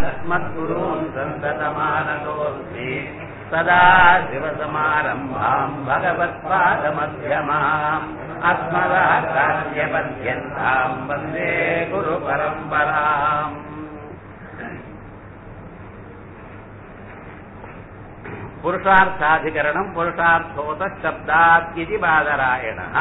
अस्मद्गुरून् सन्ततमानतोऽस्मि सदा शिवसमारम्भाम् भगवत्पादमध्यमाम् अस्मदाचार्यपर्यन्ताम् वन्दे गुरुपरम्पराम् पुरुषार्थाधिकरणम् पुरुषार्थोतः शब्दात् इति बादरायणः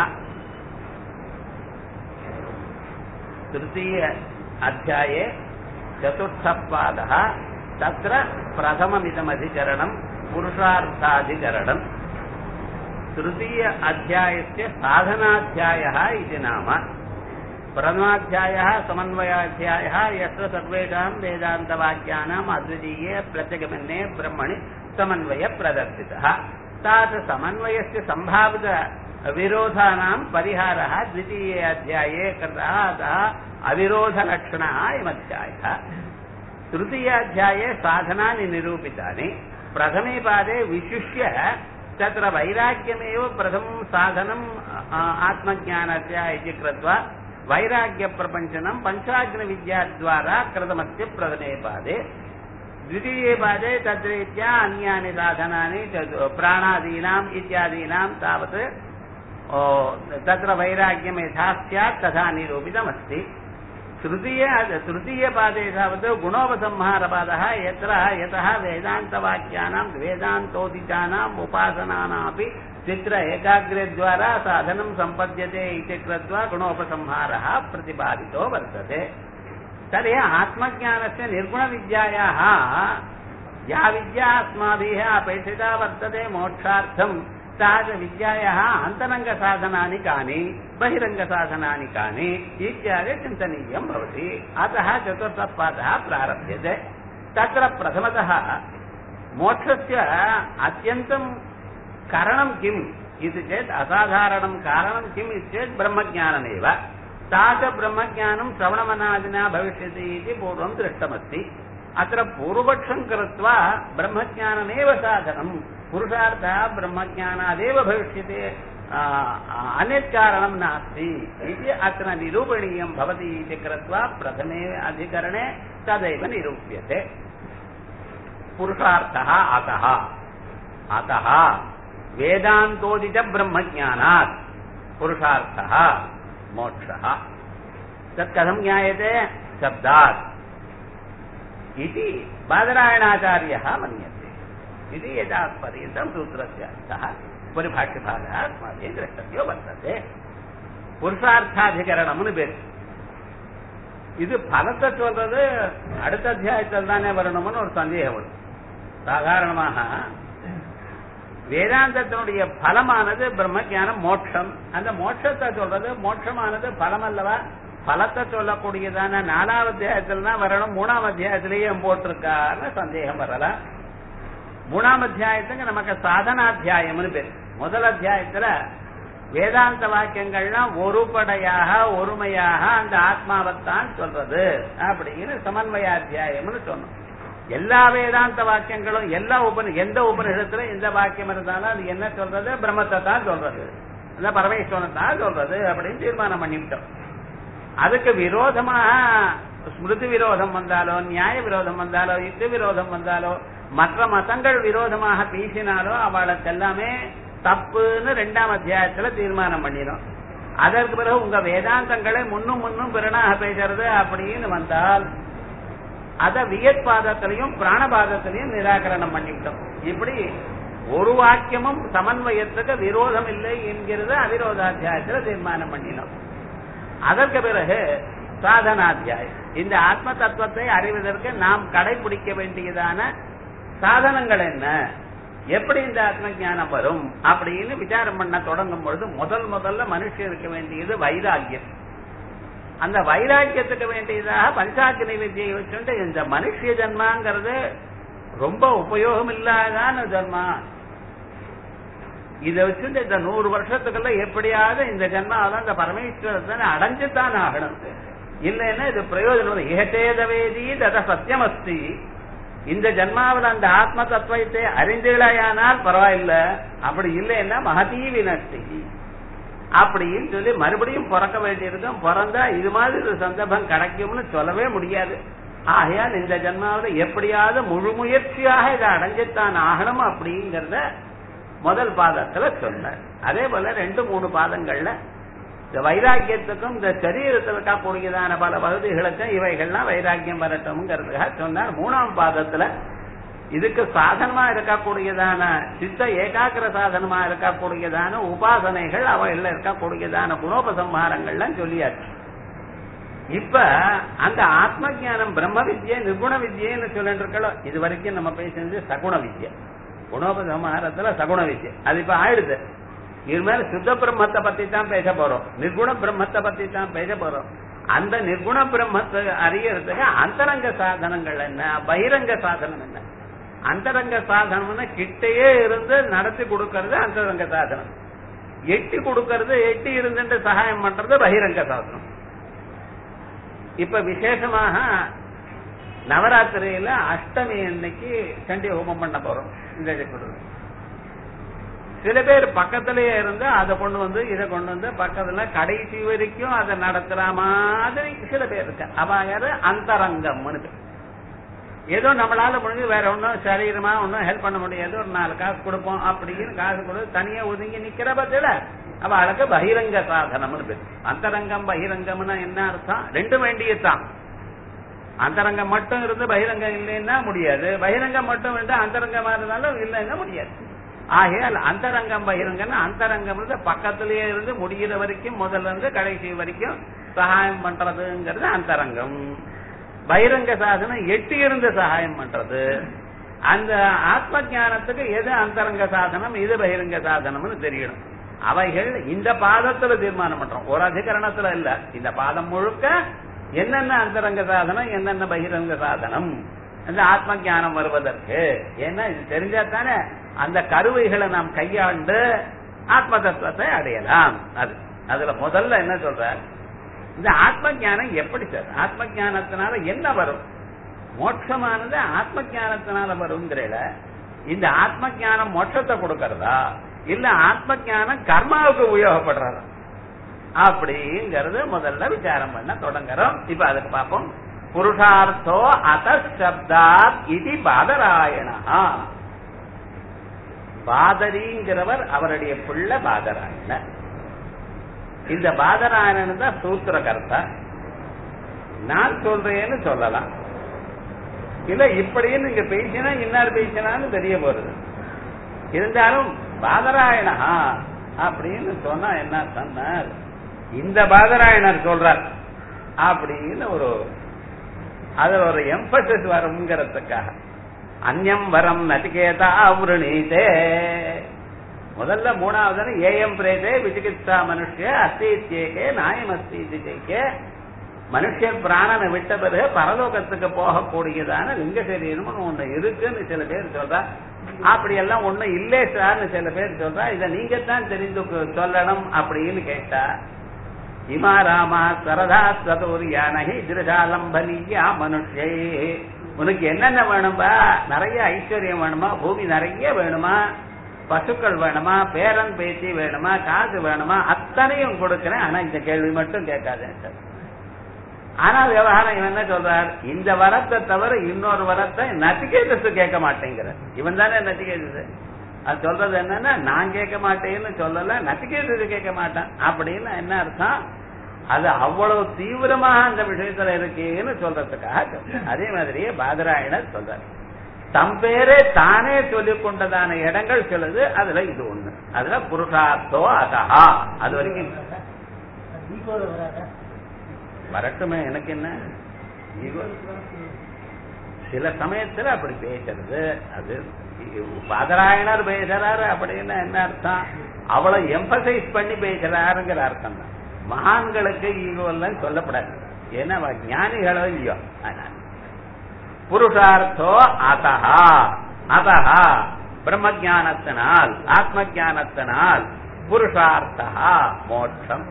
तृतीय अध्याये चतुर्थः पादः तत्र प्रथममिदमधिकरणम् पुरुषार्थाधिकरणम् तृतीय अध्यायस्य साधनाध्यायः इति नाम प्रथमाध्यायः समन्वयाध्यायः यत्र सर्वेषाम् वेदान्तवाक्यानाम् अद्वितीये प्रत्यगमन्ये ब्रह्मणि समन्वयः प्रदर्शितः तादृश समन्वयस्य सम्भावित विरोधानाम् परिहारः द्वितीये अध्याये कृतः अतः अविरोधलक्षणः अयमध्यायः तृतीयाध्याये साधनानि निरूपितानि प्रथमे पादे विशिष्य तत्र वैराग्यमेव प्रथमं साधनम् आत्मज्ञानस्य इति कृत्वा वैराग्यप्रपञ्चनं पञ्चाग्नविद्याद्वारा कृतमस्य प्रथमे पादे द्वितीये पादे तद्रीत्या अन्यानि साधनानि प्राणादीनाम् इत्यादीनां तावत् तत्र वैराग्यं यथा स्यात् तथा निरूपितमस्ति तृतीय तृतीयपादे तावत् गुणोपसंहारपादः यत्र यतः वेदान्तवाक्यानां वेदान्तोदितानाम् उपासनानामपि चित्र एकाग्रद्वारा साधनं सम्पद्यते इति कृत्वा गुणोपसंहारः प्रतिपादितो वर्तते तर्हि आत्मज्ञानस्य निर्गुणविद्यायाः या विद्या अस्माभिः अपेक्षिता वर्तते मोक्षार्थम् तादृशविद्यायाः अन्तरङ्गसाधनानि कानि बहिरङ्गसाधनानि कानि इत्यादि चिन्तनीयं भवति अतः चतुर्थः पादः प्रारभ्यते तत्र प्रथमतः मोक्षस्य अत्यन्तं कारणं किम् इति चेत् असाधारणं कारणं किम् इति चेत् ब्रह्मज्ञानमेव तादृशब्रह्मज्ञानं श्रवणमनादिना भविष्यति इति पूर्वं दृष्टमस्ति अत्र पूर्वपक्षं कृत्वा ब्रह्मज्ञानमेव साधनं पुरुषार्थः ब्रह्मज्ञानादेव भविष्यति अन्यत् कारणं नास्ति इति अत्र निरूपणीयं भवति इति कृत्वा प्रथमे अधिकरणे तदैव निरूप्यते पुरुषार्थः अतः अतः वेदान्तोदितब्रह्मज्ञानात् पुरुषार्थः मोक्षः तत् कथं ज्ञायते शब्दात् इति बादरायणाचार्यः मन्यते इति एतावत्पर्यन्तं सूत्रस्य अर्थः परिभाष्यभागः अस्माभिः द्रष्टव्यो वर्तते புருஷார்த்தாதிகரணம்னு பேர் இது பலத்தை சொல்றது அடுத்த அத்தியாயத்தில் தானே வரணும்னு ஒரு சந்தேகம் வரும் சாதாரணமாக வேதாந்தத்தினுடைய பலமானது பிரம்மஜானம் மோட்சம் அந்த மோட்சத்தை சொல்றது மோட்சமானது பலம் அல்லவா பலத்தை சொல்லக்கூடியதான நாலாவது அத்தியாயத்தில் தான் வரணும் மூணாம் அத்தியாயத்திலேயே போட்டிருக்காருன்னு சந்தேகம் வரலாம் மூணாம் அத்தியாயத்துக்கு நமக்கு சாதனாத்தியாயம்னு பேர் முதல் அத்தியாயத்துல வேதாந்த வாக்கியங்கள்லாம் ஒருபடையாக ஒருமையாக அந்த ஆத்மாவைத்தான் சொல்றது அப்படின்னு சமன்வயாத்தியாயம்னு சொன்னோம் எல்லா வேதாந்த வாக்கியங்களும் எல்லா உபனி எந்த உபனிஷத்துல எந்த வாக்கியம் இருந்தாலும் அது என்ன சொல்றது பிரம்மத்தை தான் சொல்றது அந்த பரமேஸ்வரன் தான் சொல்றது அப்படின்னு தீர்மானம் பண்ணிவிட்டோம் அதுக்கு விரோதமாக ஸ்மிருதி விரோதம் வந்தாலோ நியாய விரோதம் வந்தாலோ யுத்த விரோதம் வந்தாலோ மற்ற மதங்கள் விரோதமாக பேசினாலோ அவளுக்கு எல்லாமே தப்புன்னு ரெண்டாம் அத்தியாயத்துல தீர்மானம் பண்ணிடும் அதற்கு பிறகு உங்க வேதாந்தங்களை முன்னும் முன்னும் பிறனாக பேசுறது அப்படின்னு வந்தால் அத வியத் பாதத்திலையும் பிராணபாதத்திலையும் நிராகரணம் பண்ணிவிட்டோம் இப்படி ஒரு வாக்கியமும் சமன்வயத்துக்கு விரோதம் இல்லை என்கிறத அவிரோதாத்தியாயத்துல தீர்மானம் பண்ணினோம் அதற்கு பிறகு சாதனாத்தியாயம் இந்த ஆத்ம தத்துவத்தை அறிவதற்கு நாம் கடைபிடிக்க வேண்டியதான சாதனங்கள் என்ன எப்படி இந்த ஆத்ம ஞானம் வரும் அப்படின்னு விசாரம் பண்ண தொடங்கும் பொழுது முதல் முதல்ல மனுஷன் இருக்க வேண்டியது வைராக்கியம் அந்த வைராக்கியத்துக்கு வேண்டியதாக பஞ்சாக்கினி வித்தியை வச்சுட்டு இந்த மனுஷ ஜன்மாங்கிறது ரொம்ப உபயோகம் இல்லாதான ஜன்மா இதை வச்சுட்டு இந்த நூறு வருஷத்துக்குள்ள எப்படியாவது இந்த ஜன்மாவில இந்த பரமேஸ்வரத்தை அடைஞ்சுத்தான் ஆகணும் இல்லைன்னா இது பிரயோஜனம் ஏகேதவேதி தத சத்தியமஸ்தி இந்த ஜன்மாவில் அந்த ஆத்ம தத்துவத்தை அறிந்தீழையானால் பரவாயில்ல அப்படி இல்லைன்னா மகதீ வினஷ்டி அப்படின்னு சொல்லி மறுபடியும் பிறக்க வேண்டியிருக்கும் பிறந்தா இது மாதிரி ஒரு சந்தர்ப்பம் கிடைக்கும்னு சொல்லவே முடியாது ஆகையால் இந்த ஜென்மாவில் எப்படியாவது முழு முயற்சியாக இதை அடைஞ்சுத்தான் ஆகணும் அப்படிங்கறத முதல் பாதத்துல சொன்னார் அதே போல ரெண்டு மூணு பாதங்கள்ல இந்த வைராக்கியத்துக்கும் இந்த சரீரத்தில் இருக்கக்கூடியதான பல பகுதிகளுக்கும் இவைகள்லாம் வைராக்கியம் வரட்டும்ங்கிறதுக்காக சொன்னார் மூணாம் பாதத்துல இதுக்கு சாதனமா இருக்கக்கூடியதான சித்த ஏகாக்கிர சாதனமா இருக்கக்கூடியதான உபாசனைகள் அவைகள்ல இருக்கக்கூடியதான குணோபசம்ஹாரங்கள்லாம் சொல்லியாச்சு இப்ப அந்த ஆத்ம ஞானம் பிரம்ம வித்யை நிர்குண வித்யன்னு சொல்லிட்டு இருக்கோம் இது வரைக்கும் நம்ம பேசுறது சகுண வித்யை குணோபசம்ஹாரத்துல சகுண வித்யை அது இப்ப ஆயிடுது இனிமேல் சுத்த பிரம்மத்தை பத்தி தான் பேச போறோம் நிர்குண பிரம்மத்தை பத்தி தான் பேச போறோம் அந்த நிர்குண பிரம்மத்தை அறியறதுக்கு அந்தரங்க சாதனங்கள் என்ன பகிரங்க சாதனம் என்ன அந்தரங்க சாதனம்னா கிட்டையே இருந்து நடத்தி கொடுக்கறது அந்தரங்க சாதனம் எட்டி கொடுக்கறது எட்டி இருந்துட்டு சகாயம் பண்றது பகிரங்க சாதனம் இப்ப விசேஷமாக நவராத்திரியில அஷ்டமி அன்னைக்கு சண்டி ஹோமம் பண்ண போறோம் இந்த சொல்றது சில பேர் பக்கத்திலேயே இருந்து அதை கொண்டு வந்து இதை கொண்டு வந்து பக்கத்துல கடைசி வரைக்கும் அதை நடத்துற மாதிரி சில பேர் இருக்கு அவ யாரு அந்தரங்கம்னு பேர். ஏதோ நம்மளால முடிஞ்சு வேற ஒன்றும் சரீரமா ஒன்றும் ஹெல்ப் பண்ண முடியாது ஒரு நாலு காசு கொடுப்போம் அப்படின்னு காசு கொடுத்து தனியா ஒதுங்கி நிக்கிற பத்தில அவளுக்கு பகிரங்க சாதனம்னு பேர் அந்தரங்கம் பகிரங்கம்னா என்ன அர்த்தம் ரெண்டும் வேண்டியதுதான் அந்தரங்கம் மட்டும் இருந்து பகிரங்கம் இல்லைன்னா முடியாது பகிரங்கம் மட்டும் இருந்தா அந்தரங்கமா இருந்தாலும் இல்லைன்னா முடியாது ஆகையால் அந்தரங்கம் பகிரங்கம்னா அந்தரங்கம் இருந்து பக்கத்திலேயே இருந்து முடிகிற வரைக்கும் முதல்ல இருந்து கடைசி வரைக்கும் சகாயம் பண்றதுங்கிறது அந்தரங்கம் பகிரங்க சாதனம் எட்டி இருந்து சகாயம் பண்றது அந்த ஆத்ம ஞானத்துக்கு எது அந்தரங்க சாதனம் எது பகிரங்க சாதனம்னு தெரியணும் அவைகள் இந்த பாதத்துல தீர்மானம் பண்றோம் ஒரு அதிகரணத்துல இல்ல இந்த பாதம் முழுக்க என்னென்ன அந்தரங்க சாதனம் என்னென்ன பகிரங்க சாதனம் அந்த ஆத்ம ஞானம் வருவதற்கு ஏன்னா இது தெரிஞ்சா தானே அந்த கருவைகளை நாம் கையாண்டு ஆத்ம தத்துவத்தை அடையலாம் அது அதுல முதல்ல என்ன சொல்ற இந்த ஆத்ம ஞானம் எப்படி சார் ஆத்ம ஞானத்தினால என்ன வரும் மோட்சமானது ஆத்ம ஞானத்தினால வருங்கிறல இந்த ஆத்ம ஞானம் மோட்சத்தை கொடுக்கறதா இல்ல ஆத்ம ஞானம் கர்மாவுக்கு உபயோகப்படுறதா அப்படிங்கறது முதல்ல விசாரம் பண்ண தொடங்குறோம் இப்ப அதுக்கு பார்ப்போம் புருஷார்த்தோ அத சப்தாத் இது பாதராயணா பாதரிங்கிறவர் அவருடைய பிள்ளை பாதராயணர் இந்த பாதராயணன் தான் சூத்திரகர்த்தா நான் சொல்றேன்னு சொல்லலாம் இல்ல இப்படியே நீங்க பேசினா இன்னார் பேசினான்னு தெரிய போறது இருந்தாலும் பாதராயணா அப்படின்னு சொன்னா என்ன சொன்னார் இந்த பாதராயணர் சொல்றார் அப்படின்னு ஒரு அதுல ஒரு எம்பசஸ் வருங்கிறதுக்காக அந்யம் வரம் நச்சிகேதா விருணீதே முதல்ல மூணாவது ஏஎம் பிரேதே விசிகித்சா மனுஷ்ய அஸ்தித்யேகே நாயம் அஸ்தித்யேகே மனுஷன் பிராணனை விட்ட பிறகு பரலோகத்துக்கு போகக்கூடியதான லிங்க சரீரம்னு ஒண்ணு இருக்குன்னு சில பேர் சொல்றா அப்படி எல்லாம் ஒண்ணு இல்லே சார்னு சில பேர் சொல்றா இத நீங்க தான் தெரிந்து சொல்லணும் அப்படின்னு கேட்டா இமா ராமா சரதா சதூரியானகி திருஷாலம்பனியா மனுஷே உனக்கு என்னென்ன வேணும்பா நிறைய ஐஸ்வர்யம் வேணுமா பூமி நிறைய வேணுமா பசுக்கள் வேணுமா பேரன் பேத்தி வேணுமா காசு வேணுமா அத்தனையும் கொடுக்கிறேன் ஆனா இந்த கேள்வி மட்டும் கேட்காதேன் சார் ஆனா விவகாரம் இவன் என்ன சொல்றார் இந்த வரத்தை தவிர இன்னொரு வரத்தை நச்சிகேதத்து கேட்க மாட்டேங்கிற இவன் தானே நச்சிகேதது அது சொல்றது என்னன்னா நான் கேட்க மாட்டேன்னு சொல்லல நச்சிகேதத்து கேட்க மாட்டேன் அப்படின்னு என்ன அர்த்தம் அது அவ்வளவு தீவிரமாக அந்த விஷயத்துல இருக்கேன்னு சொல்றதுக்காக சொல்றேன். அதே மாதிரியே பாதராயணர் சொல்றார் தம் பேரே தானே சொல்லிக் கொண்டதான இடங்கள் சிலது அதுல இது ஒண்ணு அதுல புருஷார்த்தோ அதஹா அது வரைக்கும் வரட்டுமே எனக்கு என்ன ஈகோ சில சமயத்துல அப்படி பேசுறது அது பாதராயணர் பேசுறாரு அப்படின்னு என்ன அர்த்தம் அவ்வளவு எம்பசைஸ் பண்ணி பேசுறாருங்கிற அர்த்தம் தான் மகான்களுக்கு ஈகோ எல்லாம் சொல்லப்படாது ஏன்னா அவ ஞானிகளோ இல்லையோ அதனால புருஷார்த்தோ அதஹா அதஹா பிரம்ம ஜானத்தினால் ஆத்ம ஜானத்தினால் புருஷார்த்தா மோட்சம்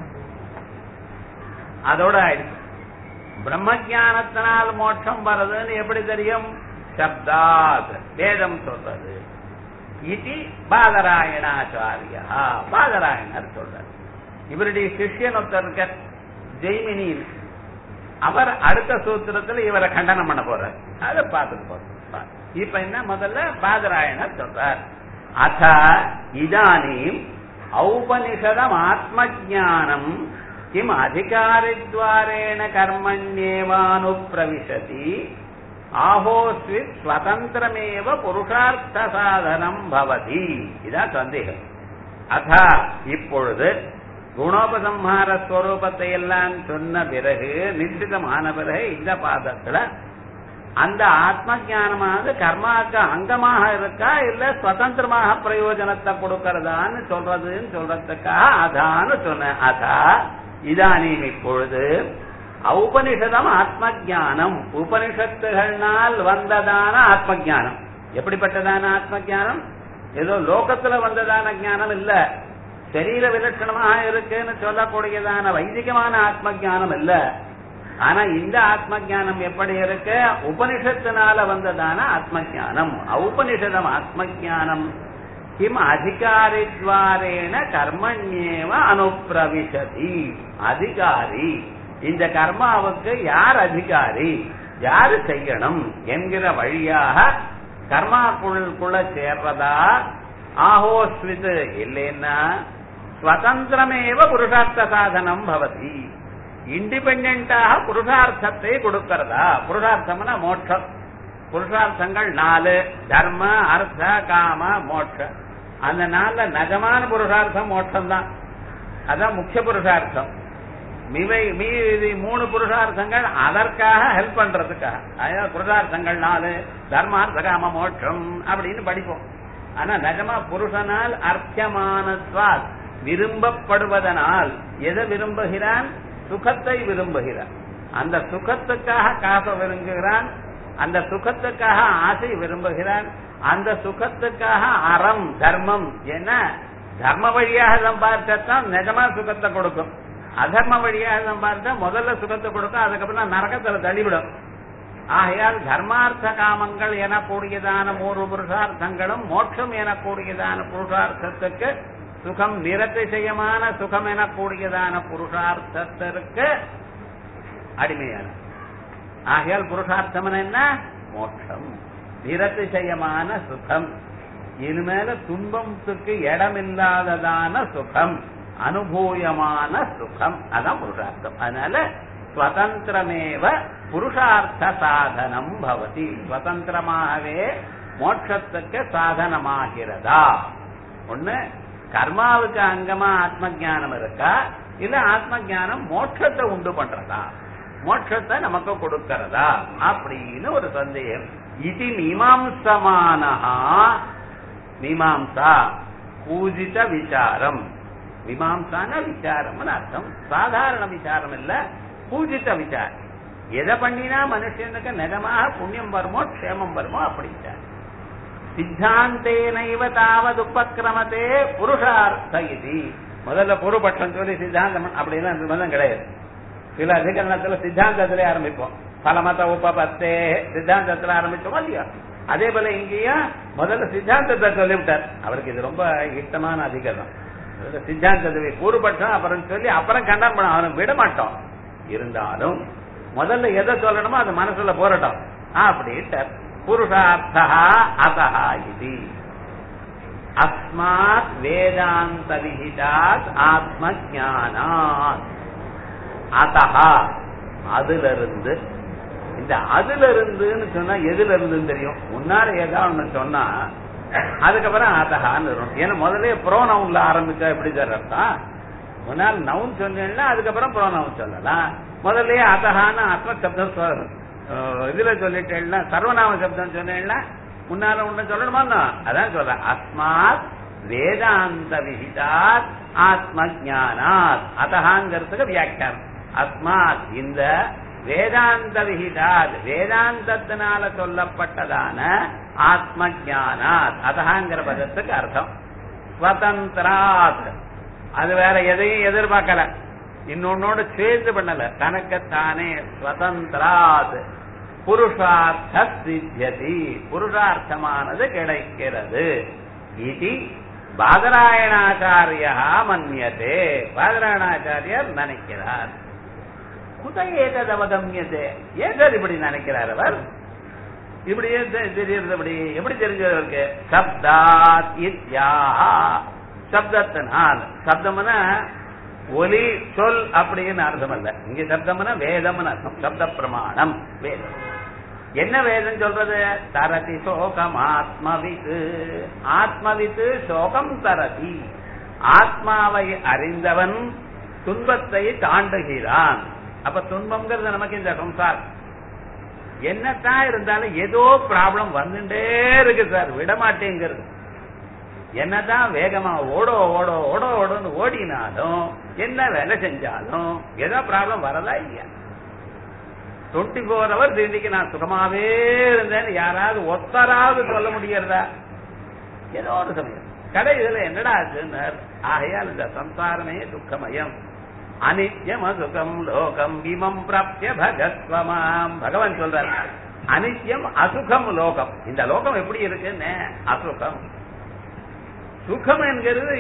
அதோட ஆயிடுச்சு பிரம்ம ஜானத்தினால் மோட்சம் வர்றதுன்னு எப்படி தெரியும் சப்தாத் வேதம் சொல்றது இது பாதராயணாச்சாரியா பாதராயணர் சொல்றார் இவருடைய சிஷ்யன் ஒருத்தர் இருக்க ஜெய்மினின்னு அவர் அடுத்த சூத்திரத்துல இவரை கண்டனம் பண்ண போறார் அதை பார்த்துட்டு போறோம் இப்ப என்ன முதல்ல பாதராயணர் சொல்றார் அத இதானீம் ஔபனிஷதம் ஆத்ம ஜானம் கிம் அதிகாரித்வாரேண கர்மண்யேவானு பிரவிசதி ஆஹோஸ்வித் ஸ்வதந்திரமேவ புருஷார்த்த சாதனம் பவதி இதான் சந்தேகம் அதா இப்பொழுது குணோபசம்ஹார ஸ்வரூபத்தை எல்லாம் சொன்ன பிறகு நிச்சிதமான பிறகு இந்த பாதத்துல அந்த ஆத்ம ஜானமானது கர்மாவுக்கு அங்கமாக இருக்கா இல்ல சுதந்திரமாக பிரயோஜனத்தை கொடுக்கறதான்னு சொல்றதுன்னு சொல்றதுக்காக அதான்னு சொன்னேன் அதா இதானீம் இப்பொழுது உபனிஷதம் ஆத்ம ஜானம் உபனிஷத்துகள்னால் வந்ததான ஆத்ம ஜானம் எப்படிப்பட்டதான ஆத்ம ஜானம் ஏதோ லோகத்துல வந்ததான ஞானம் இல்ல சரீர விலட்சணமாக இருக்குன்னு சொல்லக்கூடியதான வைதிகமான ஆத்ம ஜானம் இல்ல ஆனா இந்த ஆத்ம ஜானம் எப்படி இருக்கு உபனிஷத்தினால வந்ததான ஆத்ம ஜானம் உபனிஷதம் ஆத்ம ஜானம் கிம் அதிகாரித்வாரேன கர்மண்யேவ அனுப்பிரவிசதி அதிகாரி இந்த கர்மாவுக்கு யார் அதிகாரி யாரு செய்யணும் என்கிற வழியாக கர்மாக்குள்ள சேர்றதா ஆஹோஸ்வித் இல்லைன்னா ஸ்வதந்திரமேவ புருஷார்த்த சாதனம் பவதி இண்டிபெண்டாக புருஷார்த்தத்தை கொடுக்கிறதா புருஷார்த்தம்னா மோட்சம் புருஷார்த்தங்கள் நாலு தர்ம அர்த்த காம மோட்சம் அந்த நாள்ல நகமான புருஷார்த்தம் மோட்சம் தான் அதான் முக்கிய புருஷார்த்தம் மிவை மீதி மூணு புருஷார்த்தங்கள் அதற்காக ஹெல்ப் பண்றதுக்காக அதாவது புருஷார்த்தங்கள் நாலு தர்மார்த்த காம மோட்சம் அப்படின்னு படிப்போம் ஆனா நிஜமா புருஷனால் அர்த்தமானத்வால் விரும்பப்படுவதனால் எதை விரும்புகிறான் சுகத்தை விரும்புகிறான் அந்த சுகத்துக்காக காசை விரும்புகிறான் அந்த சுகத்துக்காக ஆசை விரும்புகிறான் அந்த சுகத்துக்காக அறம் தர்மம் என்ன தர்ம வழியாக சம்பாதிச்சதான் நிஜமா சுகத்தை கொடுக்கும் அதர்ம வழியாக சம்பாதிச்சா முதல்ல சுகத்தை கொடுக்கும் அதுக்கப்புறம் நரகத்துல தள்ளிவிடும் ஆகையால் தர்மார்த்த காமங்கள் எனக்கூடியதான மூன்று புருஷார்த்தங்களும் மோட்சம் எனக்கூடியதான புருஷார்த்தத்துக்கு சுகம் நிரதிசயமான சுகம் எனக்கூடியதான புருஷார்த்தத்திற்கு அடிமையான ஆகையால் புருஷார்த்தம் என்ன மோட்சம் நிரதிசயமான சுகம் இனிமேல துன்பத்துக்கு இடமில்லாததான சுகம் அனுபூயமான சுகம் அதான் புருஷார்த்தம் அதனால ஸ்வதந்திரமேவ புருஷார்த்த சாதனம் பவதி சுதந்திரமாகவே மோட்சத்துக்கு சாதனமாகிறதா ஒண்ணு கர்மாவுக்கு அங்கமா ஆத்ம ஜானம் இருக்கா இல்ல ஆத்ம ஜானம் மோட்சத்தை உண்டு பண்றதா மோட்சத்தை நமக்கு கொடுக்கறதா அப்படின்னு ஒரு சந்தேகம் இது மீமாம்சமானஹா மீமாம்சா பூஜித விசாரம் மீமாம்சான விசாரம்னு அர்த்தம் சாதாரண விசாரம் இல்ல பூஜித்த விசாரம் எதை பண்ணினா மனுஷனுக்கு நிஜமாக புண்ணியம் வருமோ க்ஷேமம் வருமோ அப்படின்ட்டார் சித்தாந்தேனைவ தாவது உபக்கிரமத்தே புருஷார்த்த இது முதல்ல பொறுபட்சம் சொல்லி சித்தாந்தம் அப்படின்னா நிர்பந்தம் கிடையாது சில அதிகரணத்துல சித்தாந்தத்திலே ஆரம்பிப்போம் பலமத உபபத்தே சித்தாந்தத்துல ஆரம்பிச்சோமா இல்லையா அதே போல இங்கேயும் முதல்ல சித்தாந்தத்தை சொல்லிவிட்டார் அவருக்கு இது ரொம்ப இஷ்டமான அதிகரணம் சித்தாந்தத்தை கூறுபட்சம் அப்புறம் சொல்லி அப்புறம் கண்டம் பண்ண அவனை விட மாட்டோம் இருந்தாலும் முதல்ல எதை சொல்லணுமோ அது மனசுல போறட்டும் அப்படின்ட்டார் புருஷார்த்தா அதஹா இது அஸ்மாத் வேதாந்த விஹிதாத் ஆத்ம ஜானாத் அதஹா அதுல இருந்து இந்த அதுல இருந்துன்னு சொன்னா எதுல இருந்துன்னு தெரியும் முன்னால ஏதாவது ஒண்ணு சொன்னா அதுக்கப்புறம் அதஹான்னு வரும் ஏன்னா முதல்ல ப்ரோனவுன்ல ஆரம்பிச்சா எப்படி சார் அர்த்தம் முன்னால் நவுன் சொன்னீங்கன்னா அதுக்கப்புறம் ப்ரோனவுன் சொல்லலாம் முதல்லயே அதஹான்னு ஆத்ம சப்தம் சொ- அஹ் இதுல சொல்லிட்டேன்னா சர்வநாம சப்தம் சொன்னேன்னா முன்னால ஒண்ணு சொல்லணுமா அதான் சொல்ற அஸ்மாத் வேதாந்த விஹிதாத் ஆத்ம ஜானாத் அதஹாங்கிறதுக்கு வியாக்கியானம் அஸ்மாத் இந்த வேதாந்த விஹிதாத் வேதாந்தத்தினால சொல்லப்பட்டதான ஆத்ம ஜானாத் அதஹாங்கிற பதத்துக்கு அர்த்தம் ஸ்வதந்திராத் அது வேற எதையும் எதிர்பார்க்கல இன்னொன்னோட சேர்ந்து பண்ணல தனக்குத்தானே ஸ்வதந்திராத் புருஷார்த்த சித்தியதி புருஷார்த்தமானது கிடைக்கிறது இது பாதராயணாச்சாரியா மன்னியதே பாதராயணாச்சாரியர் நினைக்கிறார் குத ஏதது அவகமியதே ஏன் சார் இப்படி நினைக்கிறார் அவர் இப்படி ஏன் தெ- தெரியறது அப்படி எப்படி தெரிஞ்சவருக்கு சப்தாத் இத்யா சப்தத்தினால் சப்தம்னா ஒலி சொல் அப்படின்னு அர்த்தம் அல்ல இங்க சப்தம்னா வேதம்னு அர்த்தம் சப்த பிரமாணம் வேதம் என்ன வேதம் சொல்றது தரதி சோகம் ஆத்மவித்து ஆத்மவித்து சோகம் தரதி ஆத்மாவை அறிந்தவன் துன்பத்தை தாண்டுகிறான் அப்ப துன்பம்ங்கிறது நமக்கு இந்த சம்சாரம் என்னத்தான் இருந்தாலும் ஏதோ ப்ராப்ளம் வந்துட்டே இருக்கு சார் விட மாட்டேங்கிறது என்னதான் வேகமா ஓடோ ஓடோ ஓடோ ஓடோன்னு ஓடினாலும் என்ன வேலை செஞ்சாலும் ஏதோ ப்ராப்ளம் வரதா இல்லையா டுவெண்ட்டி ஃபோர் ஹவர்ஸ் இன்னைக்கு நான் சுகமாவே இருந்தேன்னு யாராவது ஒத்தராவது சொல்ல முடியறதா ஏதோ ஒரு சமயம் கடை இதுல என்னடா ஆச்சுன்னு ஆகையால் இந்த சம்சாரமே துக்கமயம் அனித்யம் அசுகம் லோகம் இமம் பிராப்திய பகத்வமாம் பகவான் சொல்றார் அனித்யம் அசுகம் லோகம் இந்த லோகம் எப்படி இருக்குன்னு அசுகம் சுகம் என்கிறது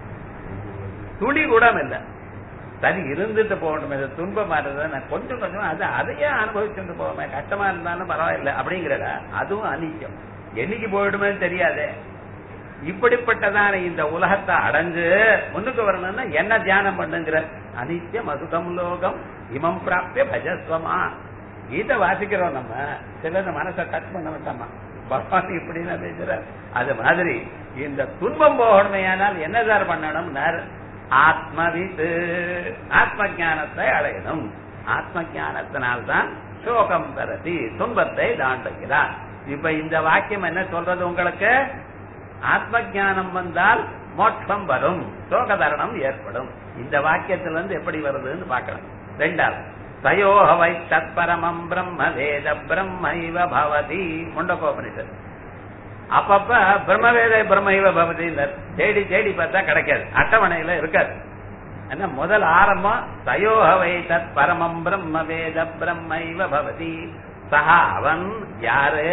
துளி கூட இல்ல சரி இருந்துட்டு போகணும் இது துன்பமா இருந்தது நான் கொஞ்சம் கொஞ்சம் அது அதையே அனுபவிச்சுட்டு போவேன் கஷ்டமா இருந்தாலும் பரவாயில்ல அப்படிங்கிறத அதுவும் அனித்யம் என்னைக்கு போயிடுமே தெரியாதே இப்படிப்பட்டதான இந்த உலகத்தை அடைஞ்சு முன்னுக்கு வரணும்னா என்ன தியானம் பண்ணுங்கிற அனித்யம் அசுகம் லோகம் இமம் பிராப்திய பஜஸ்வமா கீதை வாசிக்கிறோம் நம்ம சிலது மனசை டச் பண்ண வேண்டாமா பகவான் இப்படின்னு பேசுற அது மாதிரி இந்த துன்பம் போகணுமே ஆனால் என்ன சார் பண்ணணும் ஆத்மவித்து ஆத்ம ஞானத்தை அடையணும் ஆத்ம ஞானத்தினால்தான் சோகம் தரதி துன்பத்தை தாண்டுகிறார் இப்ப இந்த வாக்கியம் என்ன சொல்றது உங்களுக்கு ஆத்ம ஞானம் வந்தால் மோட்சம் வரும் சோகதரணம் ஏற்படும் இந்த வாக்கியத்திலிருந்து எப்படி வருதுன்னு பார்க்கணும் ரெண்டாவது தயோஹவை தத்பரமம் பிரம்ம வேத பிரம்மைவ பவதி முண்டகோபனிஷத் அப்பப்ப பிரம்மவேத பிரம்மைவ பவதி தேடி தேடி பார்த்தா கிடைக்காது அட்டவணையில இருக்காது என்ன முதல் ஆரம்பம் தயோஹவை தத் பரமம் பிரம்ம வேத பிரம்மைவ பவதி சஹா அவன் யாரு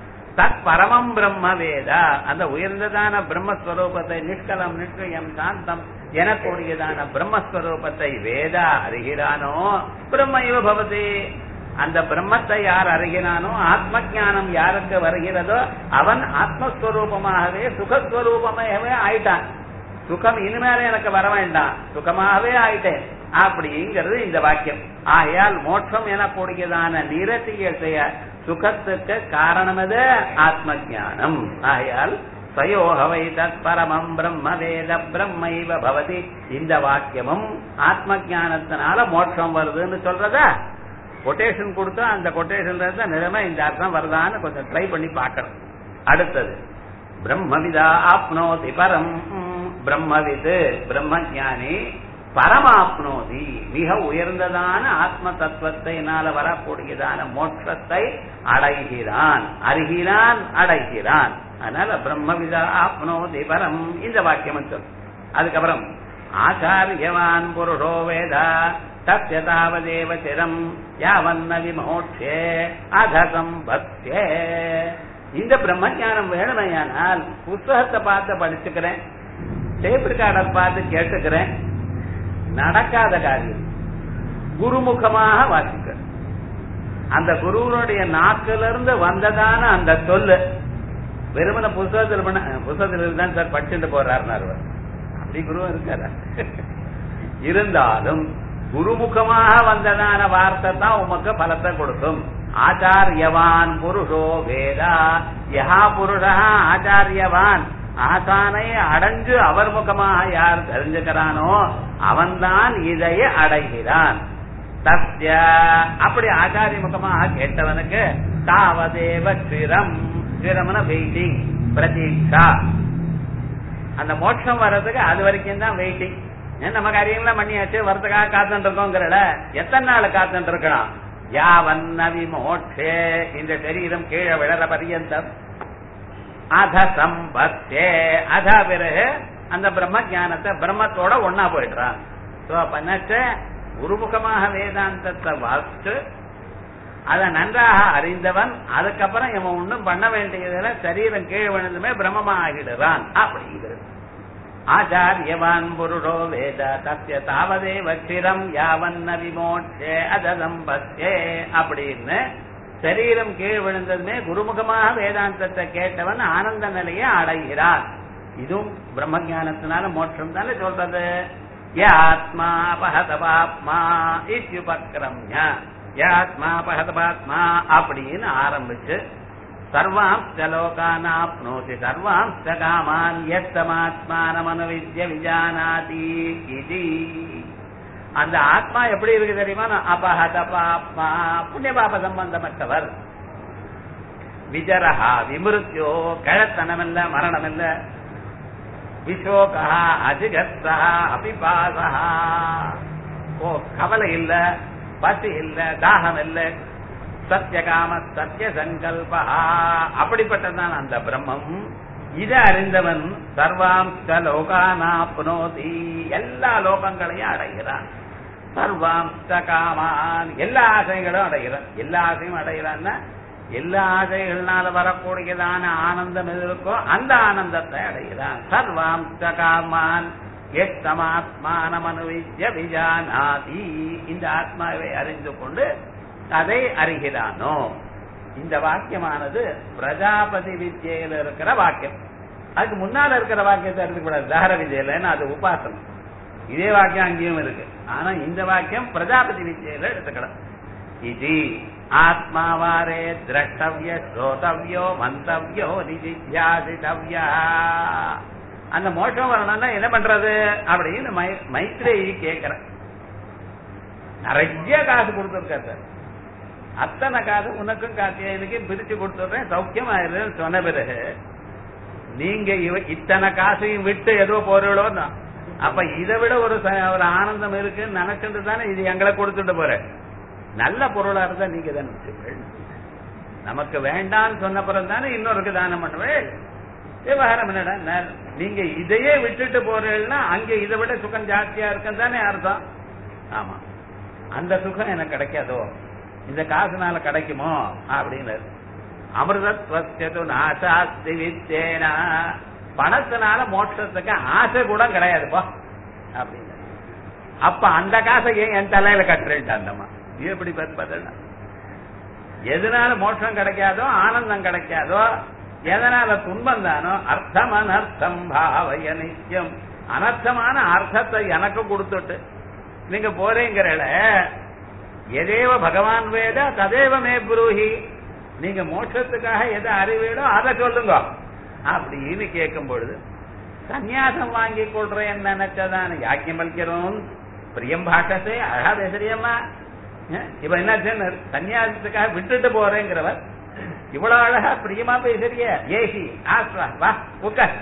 தத் பரமம் பிரம்ம வேதா அந்த உயர்ந்ததான பிரம்மஸ்வரூபத்தை நிஷ்கலம் நிஷ்கயம் சாந்தம் எனக்கூடியதான பிரம்மஸ்வரூபத்தை வேதா அறிகிறானோ பிரம்ம இவ பவதி அந்த பிரம்மத்தை யார் அறிகிறானோ ஆத்ம ஞானம் யாருக்கு வருகிறதோ அவன் ஆத்மஸ்வரூபமாகவே சுகஸ்வரூபமாகவே ஆயிட்டான் சுகம் இனிமேல எனக்கு வர வேண்டாம் சுகமாகவே ஆயிட்டேன் அப்படிங்கிறது இந்த வாக்கியம் ஆகையால் மோட்சம் எனக்கூடியதான நிரத்திய செய்ய சுகத்துக்கு காரணம் எது ஆத்ம ஞானம் ஆகையால் சயோகவை தத் பரமம் பிரம்ம வேத பிரம்மைவ பவதி இந்த வாக்கியமும் ஆத்ம ஞானத்தினால மோட்சம் வருதுன்னு சொல்றதா கொட்டேஷன் கொடுத்தா அந்த கொட்டேஷன்ல இருந்தா நிலைமை இந்த அர்த்தம் வருதான்னு கொஞ்சம் ட்ரை பண்ணி பார்க்கணும் அடுத்தது பிரம்மவிதா ஆப்னோதி பரம் பிரம்மவிது பிரம்ம ஞானி பரமாப்னோதி மிக உயர்ந்ததான ஆத்ம தத்துவத்தினால வரக்கூடியதான மோட்சத்தை அடைகிறான் அறிகிறான் அடைகிறான் அதனால பிரம்மவிதா ஆப்னோதி பரம் இந்த வாக்கியம் சொல் அதுக்கப்புறம் ஆச்சாரியவான் புருஷோ வேதா தத்யதாவதேவ சிரம் யாவன்ன விமோட்சே அதகம் பக்தே இந்த பிரம்ம ஞானம் வேணுமையானால் புஸ்தகத்தை பார்த்து படிச்சுக்கிறேன் டேப் ரெக்கார்டர் பார்த்து கேட்டுக்கிறேன் நடக்காத காரியம் குருமுகமாக வாசிக்க அந்த குருவனுடைய நாக்கிலிருந்து வந்ததான அந்த சொல்லு வெறுமன புஸ்தகத்தில் பண்ண புஸ்தகத்தில் தான் சார் படிச்சுட்டு போறாருனார் அவர் அப்படி குருவும் இருக்காரா இருந்தாலும் குருமுகமாக வந்ததான வார்த்தை தான் உமக்கு பலத்தை கொடுக்கும் ஆச்சாரியவான் புருஷோ வேதா யஹா புருஷா ஆச்சாரியவான் ஆசானை அடைஞ்சு அவர் முகமாக யார் தெரிஞ்சுக்கிறானோ அவன்தான் இதை அடைகிறான் தஸ்ய அப்படி ஆச்சாரிய முகமாக கேட்டவனுக்கு தாவதேவ சிரம் சிரமன வெயிட்டிங் பிரதீட்சா அந்த மோட்சம் வர்றதுக்கு அது வரைக்கும் தான் வெயிட்டிங் நம்ம காரியங்களாம் பண்ணியாச்சு வரதுக்காக காத்துட்டு இருக்கோங்கிறல எத்தனை நாள் காத்துட்டு இருக்கலாம் யாவன்னவி மோட்சே இந்த சரீரம் கீழே விழற பரியந்தம் அத சம்பத்தே அத பிறகு அந்த பிரம்ம ஜானத்தை பிரம்மத்தோட ஒன்னா போயிடுறான் சோ பண்ணச்ச குருமுகமாக வேதாந்தத்தை வாசித்து அதை நன்றாக அறிந்தவன் அதுக்கப்புறம் இவன் ஒன்றும் பண்ண வேண்டியதில்லை சரீரம் கீழே விழுந்துமே பிரம்மமா ஆகிடுறான் அப்படிங்கிறது ஆச்சாரியவான் புருஷோ வேத தஸ்ய தாவதேவ க்ஷிரம் யாவன்ன விமோட்சே அதசம்பத்தே அப்படின்னு சரீரம் கீழ் விழுந்ததுமே குருமுகமாக வேதாந்தத்தை கேட்டவன் ஆனந்த நிலையை அடைகிறான் இதுவும் பிரம்ம ஞானத்தினால மோட்சம் தானே சொல்றது யாத்மா பகதபாத்மா இத்யுபக்ரம்ய யாத்மா பகதபாத்மா அப்படின்னு ஆரம்பிச்சு சர்வாம்ச லோகானாப்னோதி சர்வாம்ச காமான் எத்தமாத்மானமனுவித்ய விஜானாதி இது அந்த ஆத்மா எப்படி இருக்கு தெரியுமா அபஹத பாப்மா புண்ணிய பாப சம்பந்தமற்றவர் விஜரஹா விமிருத்தியோ கழத்தனமில்ல மரணமில்ல விசோகா அஜிகத்தா அபிபாசா ஓ கவலை இல்ல பசி இல்ல தாகம் இல்ல சத்தியகாம சத்திய சங்கல்பா அப்படிப்பட்டதான் அந்த பிரம்மம் இதை அறிந்தவன் சர்வாம்ச லோகானாப்னோதி எல்லா லோகங்களையும் அடைகிறான் சர்வாம்ச காமான் எல்லா ஆசைகளும் அடைகிறான் எல்லா ஆசையும் அடைகிறான்னா எல்லா ஆசைகள்னால வரக்கூடியதான ஆனந்தம் எது இருக்கோ அந்த ஆனந்தத்தை அடைகிறான் சர்வாம்ச காமான் எத்தமாத்மானமனுவித்ய விஜானாதி இந்த ஆத்மாவை அறிந்து கொண்டு அதை அறிகிறானோ இந்த வாக்கியமானது பிரஜாபதி வித்யில இருக்கிற வாக்கியம் அதுக்கு முன்னால இருக்கிற வாக்கியத்தை எடுத்துக்கூடாது தஹர வித்யில அது உபாசனம் இதே வாக்கியம் அங்கேயும் இருக்கு ஆனா இந்த வாக்கியம் பிரஜாபதி வித்யில எடுத்துக்கலாம் இது ஆத்மாவாரே திரஷ்டவிய ஸ்ரோதவியோ மந்தவியோ நிதித்தியாசிதவ்யா அந்த மோஷம் வரணும்னா என்ன பண்றது அப்படின்னு மை- மைத்ரேயி கேட்கிற நிறைய காசு கொடுத்துருக்காரு சார் அத்தனை காசு உனக்கும் காத்தியாயனுக்கு பிரிச்சு கொடுத்துடுறேன் சௌக்கியமாயிருன்னு சொன்ன பிறகு நீங்க இவ இத்தனை காசையும் விட்டு ஏதோ போறீங்களோ அப்ப இதை விட ஒரு ச- ஒரு ஆனந்தம் இருக்குன்னு நினைச்சிட்டு தானே இது எங்களை கொடுத்துட்டு போற நல்ல பொருளா இருந்தா நீங்க தானே வச்சுப்பீள். நமக்கு வேண்டாம்னு சொன்ன பிறகு தானே இன்னொருக்கு தானம் பண்ணுவேன் விவகாரம் என்னடா ந- நீங்க இதையே விட்டுட்டு போறீங்கன்னா அங்க இதை விட சுகம் ஜாஸ்தியா இருக்குன்னு தானே அர்த்தம் ஆமா அந்த சுகம் எனக்கு கிடைக்காதோ இந்த காசுனால கிடைக்குமோ அப்படின்னு அமிர்தத்வஸ்து நாசாஸ்தி வித்தேனா பணத்தினால மோட்சத்துக்கு ஆசை கூட கிடையாதுப்பா அப்படின்னு அப்ப அந்த காசை ஏன் என் தலையில கட்டுறேன்ட்டு அந்தம்மா இது எப்படி பார்த்தா எதனால மோட்சம் கிடைக்காதோ ஆனந்தம் கிடைக்காதோ எதனால துன்பம் தானோ அர்த்தம் அனர்த்தம் பாவய நித்தியம் அனர்த்தமான அர்த்தத்தை எனக்கு கொடுத்துட்டு நீங்க போறீங்கிறல எதேவ பகவான் வேத ததேவ மே புரூஹி நீங்க மோட்சத்துக்காக எதை அறிவீடோ அதை சொல்லுங்க அப்படின்னு கேட்கும் பொழுது சந்நியாசம் வாங்கி கொள்றேன் நினைச்சதான யாக்கியம் பலிக்கிறோம் பிரியம் பாஷசே அழகா பேசுறியம்மா அஹ், இப்ப என்ன சன்னியாசத்துக்காக விட்டுட்டு போறேங்கிறவர் இவ்வளவு அழகா பிரியமா பேசுறிய ஏசி ஆஸ்வா வா உட்கார்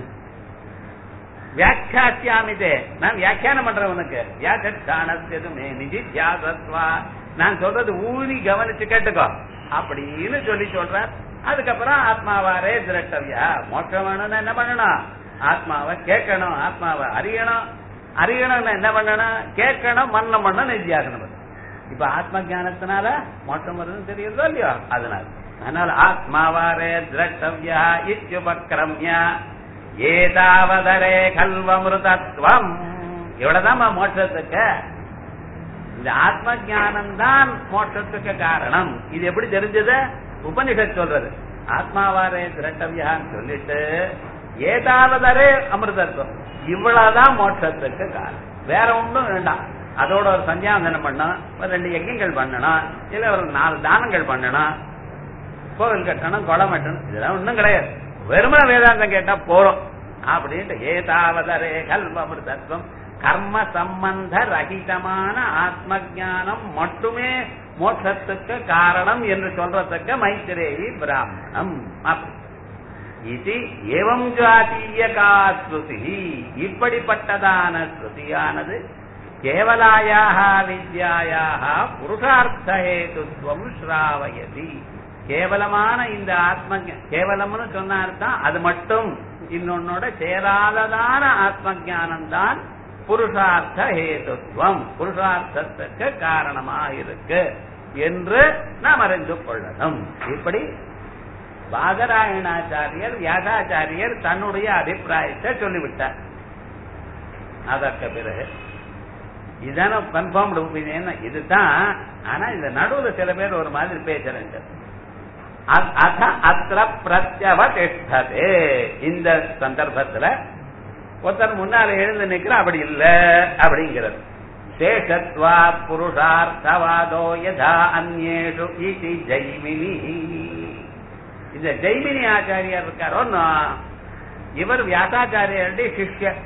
வியாக்கியாமிதே நான் வியாக்கியானம் பண்றேன் உனக்கு வியாக்கியானமே நிதித்தியாசத்வா நான் சொல்றது ஊனி கவனிச்சு கேட்டுக்கோ அப்படின்னு சொல்லி சொல்றார் அதுக்கப்புறம் ஆத்மாவாரே திரட்டவியா மோட்சம் வேணும்னு என்ன பண்ணணும் ஆத்மாவை கேட்கணும் ஆத்மாவை அறியணும் அறியணும்னு என்ன பண்ணணும் கேட்கணும் மன்னம் பண்ணணும் நித்தியாசனம் பண்ணணும். இப்ப ஆத்ம ஞானத்தினால மோட்சம் வருதுன்னு தெரியுதோ இல்லையோ அதனால அதனால ஆத்மாவாரே திரட்டவியா இத்யுபக்ரம்யா ஏதாவதரே கல்வமிருதத்வம் இவ்வளவுதான் மோட்சத்துக்கு இந்த ஆத்ம ஞானம் தான் மோட்சத்துக்கு காரணம் இது எப்படி தெரிஞ்சது உபனிஷத் சொல்றது ஆத்மாவாரே திரட்டவியான்னு சொல்லிட்டு ஏதாவதரே அமிர்தத்துவம் இவ்வளவுதான் மோட்சத்துக்கு காரணம் வேற ஒண்ணும் வேண்டாம் அதோட ஒரு சந்தியாவந்தனம் பண்ணணும் ஒரு ரெண்டு யஜ்யங்கள் பண்ணணும் இல்ல ஒரு நாலு தானங்கள் பண்ணணும் கோவில் கட்டணும் குளம் வெட்டணும் இதெல்லாம் ஒண்ணும் கிடையாது வெறுமன வேதாந்தம் கேட்டா போறோம் அப்படின்ட்டு ஏதாவதரே கல்வமிருதத்துவம் கர்ம சம்பந்த ரகிதமான ஆத்ம ஞானம் மட்டுமே மோட்சத்துக்கு காரணம் என்று சொல்றதுக்கு மைத்திரேயி பிராமணம் அப்படி இது ஏவம் ஜாதீயகா ஸ்ருதி இப்படிப்பட்டதான ஸ்ருதியானது கேவலாயாக வித்யாயாக புருஷார்த்த ஹேதுத்வம் ஸ்ராவயதி கேவலமான இந்த ஆத்ம ஞா- கேவலம்னு சொன்னார்தான் அது மட்டும் இன்னொன்னோட சேராததான ஆத்ம ஞானம் தான் புருஷார்த்த ஹேதுத்வம் புருஷார்த்தத்துக்கு காரணமா இருக்கு என்று நாம் அறிந்து கொள்ளணும் இப்படி பாதராயணாச்சாரியர் வியாசாச்சாரியர் தன்னுடைய அபிப்பிராயத்தை சொல்லிவிட்டார் அதற்கு பிறகு இதான கன்ஃபார்ம்டு ஒப்பீனியன் இதுதான் ஆனா இந்த நடுவுல சில பேர் ஒரு மாதிரி பேசுறேன் அத அத்திர பிரத்யவதிஷ்டதே இந்த சந்தர்ப்பத்துல ஒருத்தர் முன்னால எழுந்து நிக்கிற அப்படி இல்ல அப்படிங்கிறது சேஷத்வா புருஷார்த்தவாதோ யதா அந்நேஷு இதி ஜெய்மினி இந்த ஜெய்மினி ஆச்சாரியார் இருக்காரோ இவர் வியாசாச்சாரியருடைய சிஷ்யர்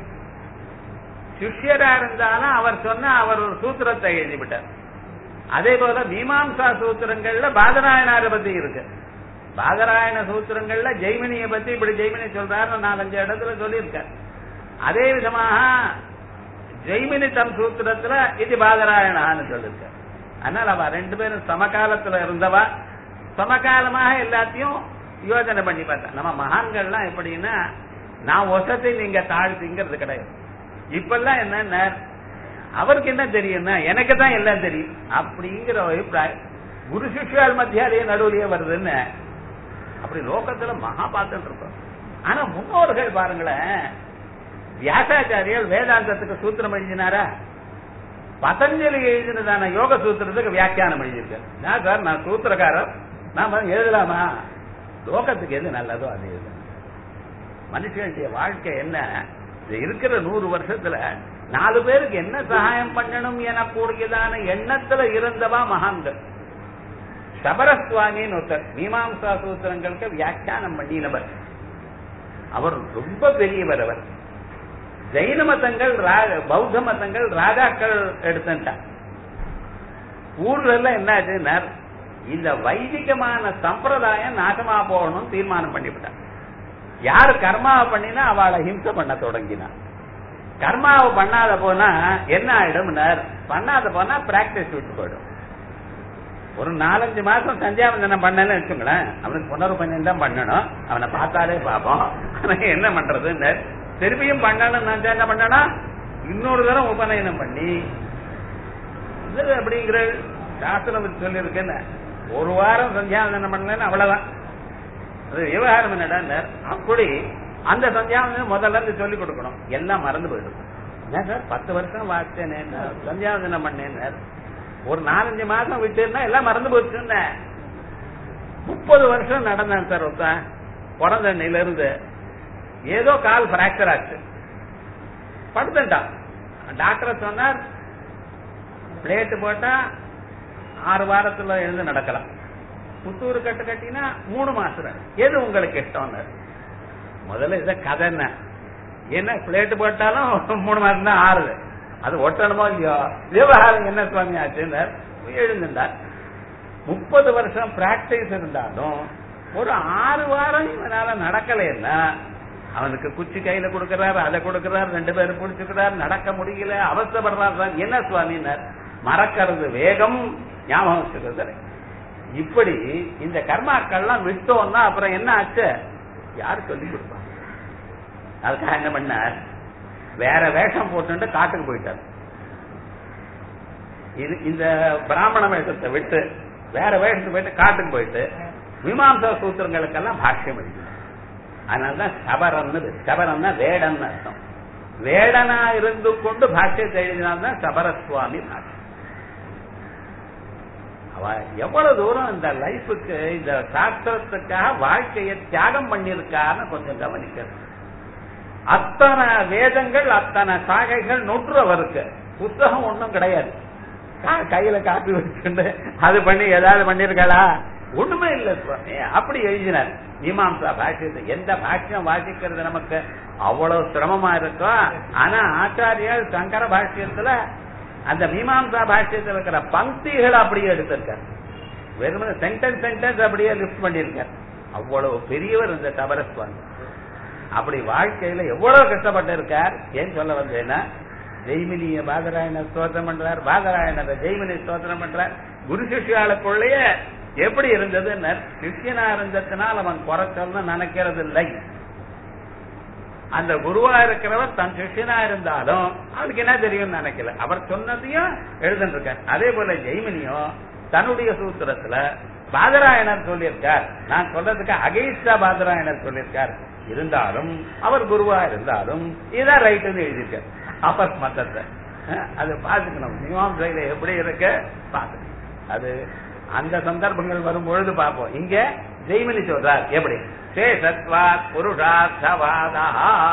சிஷ்யரா இருந்தாலும் அவர் சொன்ன அவர் ஒரு சூத்திரத்தை எழுதிவிட்டார் அதே போல மீமாம்சா சூத்திரங்கள்ல பாதராயணாரை பத்தி இருக்கு பாதராயண சூத்திரங்கள்ல ஜெய்மினியை பத்தி இப்படி ஜெய்மினி சொல்றாரு நாலஞ்சு இடத்துல சொல்லியிருக்கார் அதே விதமாக ஜெய்மினி தன் சூத்திரத்துல இது பாதராயணான்னு சொல்லியிருக்கார் அதனால அவ ரெண்டு பேரும் சமகாலத்துல இருந்தவா சமகாலமாக எல்லாத்தையும் யோசனை பண்ணி பார்த்தா நம்ம மகான்கள்லாம் எப்படின்னா நான் ஒசத்தை நீங்க தாழ்த்திங்கிறது கிடையாது இப்பெல்லாம் என்ன அவருக்கு என்ன தெரியும்னா எனக்கு தான் எல்லாம் தெரியும் அப்படிங்கிற அபிப்பிராயம் குரு சிஷ்யால் மத்தியாலேயே நடுவுலயே வருதுன்னு அப்படி லோகத்துல மகா பார்த்துட்டு இருக்கோம் ஆனா முன்னோர்கள் பாருங்களேன் வியாசாச்சாரியர் வேதாந்தத்துக்கு சூத்திரம் எழுதினாரா பதஞ்சலி எழுதினதான யோக சூத்திரத்துக்கு வியாக்கியானம் எழுதியிருக்காரு நான் சார் நான் சூத்திரக்காரர் நான் எழுதலாமா லோகத்துக்கு எது நல்லதோ அது எழுத மனுஷனுடைய வாழ்க்கை என்ன இருக்கிற நூறு வருஷத்துல நாலு பேருக்கு என்ன சகாயம் பண்ணணும் எனக்கூடியதான எண்ணத்துல இருந்தவா மகான்கள் சபரஸ்வாமின்னு ஒருத்தர் மீமாம்சா சூத்திரங்களுக்கு வியாக்கியானம் பண்ணினவர் அவர் ரொம்ப பெரியவர் அவர் ஜெயின மதங்கள் பௌத்த மதங்கள் ராஜாக்கள் எடுத்துட்டார் ஊர்ல எல்லாம் என்ன ஆச்சுன்னா இந்த வைதிகமான சம்பிரதாயம் நாசமா போகணும் தீர்மானம் பண்ணிவிட்டார் யாரு கர்மாவை பண்ணினா அவளை ஹிம்சை பண்ண தொடங்கினா கர்மாவை பண்ணாத போனா என்ன ஆயிடும் பண்ணாத போனா பிராக்டிஸ் விட்டு போயிடும் ஒரு நாலஞ்சு மாசம் சந்தியாவந்தனம் பண்ணலன்னு வச்சுங்களேன் அவனுக்கு புனருபஞ்சம் தான் பண்ணணும் அவனை பார்த்தாலே பார்ப்போம் ஆனா என்ன பண்றதுன்னு திருப்பியும் பண்ணணும் நினைச்சா என்ன பண்ணனா இன்னொரு தரம் உபநயனம் பண்ணி இது அப்படிங்கிற சாஸ்திரம் சொல்லியிருக்குன்னு ஒரு வாரம் சந்தியாவந்தனம் பண்ணலன்னு அவ்வளவுதான் அது விவகாரம் என்னடா அப்படி அந்த சந்தியாவந்தனம் முதல்ல இருந்து சொல்லிக் கொடுக்கணும் எல்லாம் மறந்து போயிடும் ஏன் சார் பத்து வருஷம் வாசிச்சேனே சந்தியாவந்தனம் பண்ணேன் ஒரு நாலஞ்சு மாசம் விட்டுருந்தா எல்லாம் மறந்து போச்சுன்னு முப்பது வருஷம் நடந்தேன் சார் ஒருத்தன் பிறந்த அன்னையில இருந்து ஏதோ கால் பிராக்சர் ஆச்சு படுத்துட்டான் டாக்டர் சொன்னார் பிளேட்டு போட்டா ஆறு வாரத்துல எழுந்து நடக்கலாம் புத்தூர் கட்டு கட்டினா மூணு மாசம் எது உங்களுக்கு இஷ்டம் முதல்ல இத கதை என்ன என்ன பிளேட்டு போட்டாலும் மூணு மாசம் தான் ஆறுது அது ஒட்டணுமோ இல்லையோ விவகாரம் என்ன சுவாமி ஆச்சுன்னு எழுந்துட்டார் முப்பது வருஷம் பிராக்டிஸ் இருந்தாலும் ஒரு ஆறு வாரம் இவனால நடக்கலைன்னா அவனுக்கு குச்சி கையில கொடுக்கறாரு அதை கொடுக்கறாரு ரெண்டு பேரும் பிடிச்சுக்கிறார் நடக்க முடியல அவசப்படுறாரு என்ன சுவாமினர் மறக்கிறது வேகம் ஞாபகம் வச்சுக்கிறது இப்படி இந்த கர்மாக்கள்லாம் விட்டோம்னா அப்புறம் என்ன ஆச்சு யார் சொல்லி கொடுப்பாங்க அதுக்காக என்ன பண்ணார் வேற வேஷம் போட்டு காட்டுக்கு போயிட்டார் இது இந்த பிராமண வேஷத்தை விட்டு வேற வேஷத்தை போயிட்டு காட்டுக்கு போயிட்டு மீமாம்சா சூத்திரங்களுக்கெல்லாம் பாஷ்யம் எழுதினார் அதனாலதான் சபரம்னு சபரம்னா வேடன் அர்த்தம் வேடனா இருந்து கொண்டு பாஷ்யத்தை எழுதினால்தான் சபரசுவாமி பாஷ்யம் அவ எவ்வளவு தூரம் இந்த லைஃபுக்கு இந்த சாஸ்திரத்துக்காக வாழ்க்கையை தியாகம் பண்ணிருக்கான்னு கொஞ்சம் கவனிக்கிறது அத்தனை வேதங்கள் அத்தனை சாகைகள் நொற்றுவருக்கு புத்தகம் ஒண்ணும் கிடையாது கையில காப்பி வச்சுட்டு அது பண்ணி ஏதாவது பண்ணிருக்காளா ஒண்ணுமே இல்ல சுவாமி அப்படி எழுதினார் மீமாம்சா பாஷ்யத்தை எந்த பாஷ்யம் வாசிக்கிறது நமக்கு அவ்வளவு சிரமமா இருக்கும் ஆனா ஆச்சாரியர் சங்கர பாஷ்யத்துல அந்த மீமாம்சா பாஷ்யத்தில் இருக்கிற பங்கிகள் அப்படியே எடுத்திருக்கார் வெறும் சென்டென்ஸ் சென்டென்ஸ் அப்படியே லிஃப்ட் பண்ணிருக்கார் அவ்வளவு பெரியவர் இந்த தபரஸ்வாமி அப்படி வாழ்க்கையில எவ்வளவு கஷ்டப்பட்டு இருக்கார் ஏன் சொல்ல வந்தேன்னா ஜெய்மினிய பாதராயண ஸ்தோத்திரம் பண்றார் பாதராயணரை ஜெய்மினி ஸ்தோத்திரம் பண்றார் குரு சிஷ்யாளுக்குள்ளேயே எப்படி இருந்ததுன்னு சிஷ்யனா இருந்ததுனால் அவன் குறைச்சல்னு நினைக்கிறது இல்லை அந்த குருவா இருக்கிறவர் தன் சிஷ்யனா இருந்தாலும் அவனுக்கு என்ன தெரியும் நினைக்கல அவர் சொன்னதையும் எழுதுருக்கார் அதே போல ஜெய்மினியும் தன்னுடைய சூத்திரத்துல பாதராயணர் சொல்லியிருக்கார் நான் சொல்றதுக்கு அகைஸ்டா பாதராயணர் சொல்லியிருக்கார் இருந்தாலும் அவர் குருவா இருந்தாலும் இதான் ரைட்டுன்னு எழுதியிருக்கார் அபர் மதத்தை அஹ், அது பார்த்துக்கணும் மீமாம்சையில எப்படி இருக்கு பார்த்துக்கணும் அது அந்த சந்தர்ப்பங்கள் வரும் பொழுது பார்ப்போம் இங்க ஜெய்மினி சொல்றார் எப்படி சேஷத்வாத் புருஷார்த்தவாதா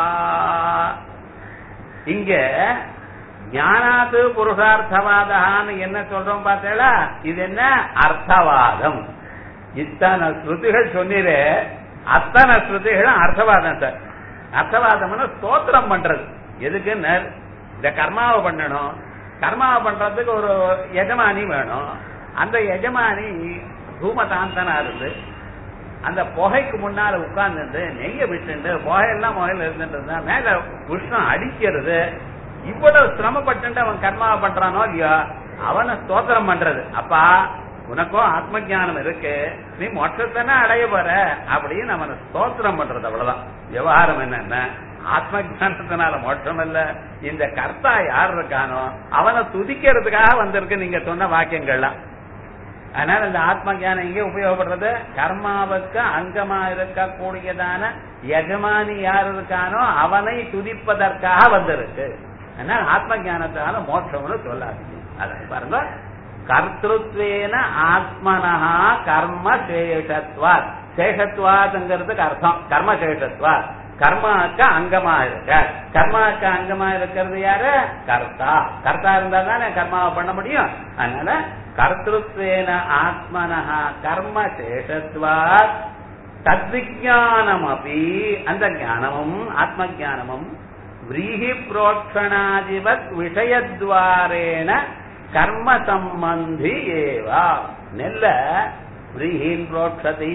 இங்க ஞானாத்து புருஷார்த்தவாதான்னு என்ன சொல்றோம் பார்த்தேளா இது என்ன அர்த்தவாதம் இத்தனை ஸ்ருதிகள் சொன்னீரே அத்தனை ஸ்ருதிகளும் அர்த்தவாதம் சார் அர்த்தவாதம்னு ஸ்தோத்திரம் பண்றது எதுக்கு இந்த கர்மாவை பண்ணணும் கர்மாவை பண்றதுக்கு ஒரு எஜமானி வேணும் அந்த எஜமானி தூமதாந்தனா இருந்து அந்த புகைக்கு முன்னால உட்கார்ந்துட்டு நெய்ய விட்டுண்டு புகையெல்லாம் முகையில இருந்துட்டு இருந்தா மேல உஷ்ணம் அடிக்கிறது இவ்வளவு சிரமப்பட்டு அவன் கர்மாவை பண்றானோ இல்லையோ அவனை ஸ்தோத்திரம் பண்றது அப்பா உனக்கும் ஆத்ம ஞானம் இருக்கு நீ மொத்தத்தானே அடைய போற அப்படின்னு அவனை ஸ்தோத்திரம் பண்றது அவ்வளவுதான் விவகாரம் என்னன்னா ஆத்ம ஞானத்தினால மோட்சம் இல்ல இந்த கர்த்தா யார் இருக்கானோ அவனை துதிக்கிறதுக்காக வந்திருக்கு நீங்க சொன்ன வாக்கியங்கள்லாம் அதனால இந்த ஆத்ம ஞானம் எங்கே உபயோகப்படுறது கர்மாவுக்கு அங்கமா இருக்கக்கூடியதான எஜமானி யார் இருக்கானோ அவனை துதிப்பதற்காக வந்திருக்கு அதனால ஆத்ம ஞானத்தால மோட்சம்னு சொல்லாதீங்க அதை பாருங்க கர்த்தத்வேன ஆத்மனஹா கர்ம சேஷத்வாத் சேஷத்வாத்ங்கிறதுக்கு அர்த்தம் கர்ம சேஷத்வாத் கர்மாக்கு அங்கமா இருக்க கர்மாக்கு அங்கமா இருக்கிறது யாரு கர்த்தா கர்த்தா இருந்தா தானே கர்மாவை பண்ண முடியும் அதனால கர்த்தத்வேன ஆத்மனஹா கர்ம சேஷத்வாத் தத்விஜானம் அப்படி அந்த ஞானமும் ஆத்ம ஞானமும் விரீஹி புரோட்சணாதிவத் விஷயத்வாரேன கர்ம சம்பந்தி ஏவா நெல்ல விரீஹின் புரோட்சதி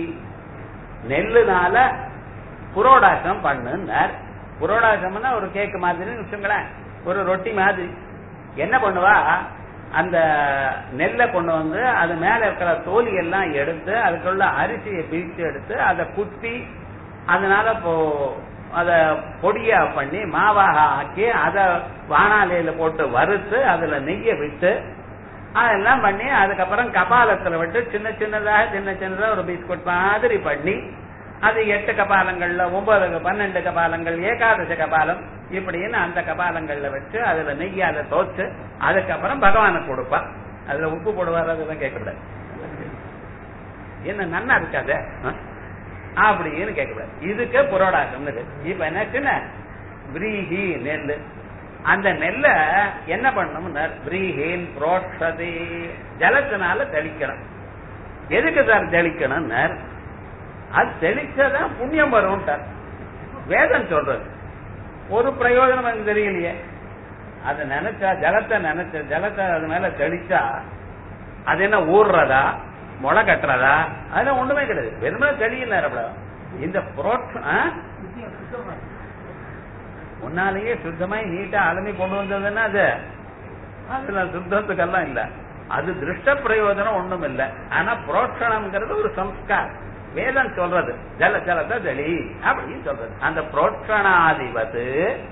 நெல்லுனால புரோடாசம் பண்ணுன்னார் புரோடாசம்னா ஒரு கேக்கு மாதிரி வச்சுங்களேன் ஒரு ரொட்டி மாதிரி என்ன பண்ணுவா அந்த நெல்லை கொண்டு வந்து அது மேல இருக்கிற தோலி எல்லாம் எடுத்து அதுக்குள்ள அரிசியை பிரித்து எடுத்து அதை குத்தி அதனால இப்போ அத பொடியா பண்ணி மாவாக ஆக்கி அதை வானாலையில போட்டு வறுத்து அதுல நெய்ய விட்டு அதெல்லாம் பண்ணி அதுக்கப்புறம் கபாலத்துல விட்டு சின்ன சின்னதாக சின்ன சின்னதா ஒரு பிஸ்கட் மாதிரி பண்ணி அது எட்டு கபாலங்கள்ல ஒன்பது பன்னெண்டு கபாலங்கள் ஏகாதச கபாலம் இப்படின்னு அந்த கபாலங்கள்ல வச்சு அதுல நெய்யால தோச்சு அதுக்கப்புறம் பகவானுக்கு கொடுப்பா அதுல உப்பு போடுவார் அதெல்லாம் கேட்கக்கூடாது என்ன நன்னா இருக்காது அப்படின்னு கேட்கக்கூடாது இதுக்கு புரோடாசம் இப்ப என்னாச்சுன்னா விரீஹி நெல் அந்த நெல்ல என்ன பண்ணணும் விரீஹின் புரோட்சதி ஜலத்தினால தெளிக்கணும் எதுக்கு சார் தெளிக்கணும் அது தெளிச்சாதான் புண்ணியம் வரும் வேதம் சொல்றது ஒரு பிரயோஜனம் எனக்கு தெரியலையே அதை நினைச்சா ஜலத்தை நினைச்ச ஜலத்தை அது மேல தெளிச்சா அது என்ன ஊர்றதா முளை கட்டுறதா அதெல்லாம் ஒண்ணுமே கிடையாது வெறுமனே தெளியினார் இந்த புரோட்சம் முன்னாலேயே சுத்தமாய் நீட்டா அலமி கொண்டு வந்ததுன்னா அது அதுல சுத்தத்துக்கெல்லாம் இல்ல அது திருஷ்ட பிரயோஜனம் ஒண்ணும் இல்ல ஆனா புரோட்சணம்ங்கிறது ஒரு சம்ஸ்காரம் வேதம் சொல்றது ஜல ஜலத்தை தெளி அப்படின்னு சொல்றது அந்த புரோட்சணாதிபத்து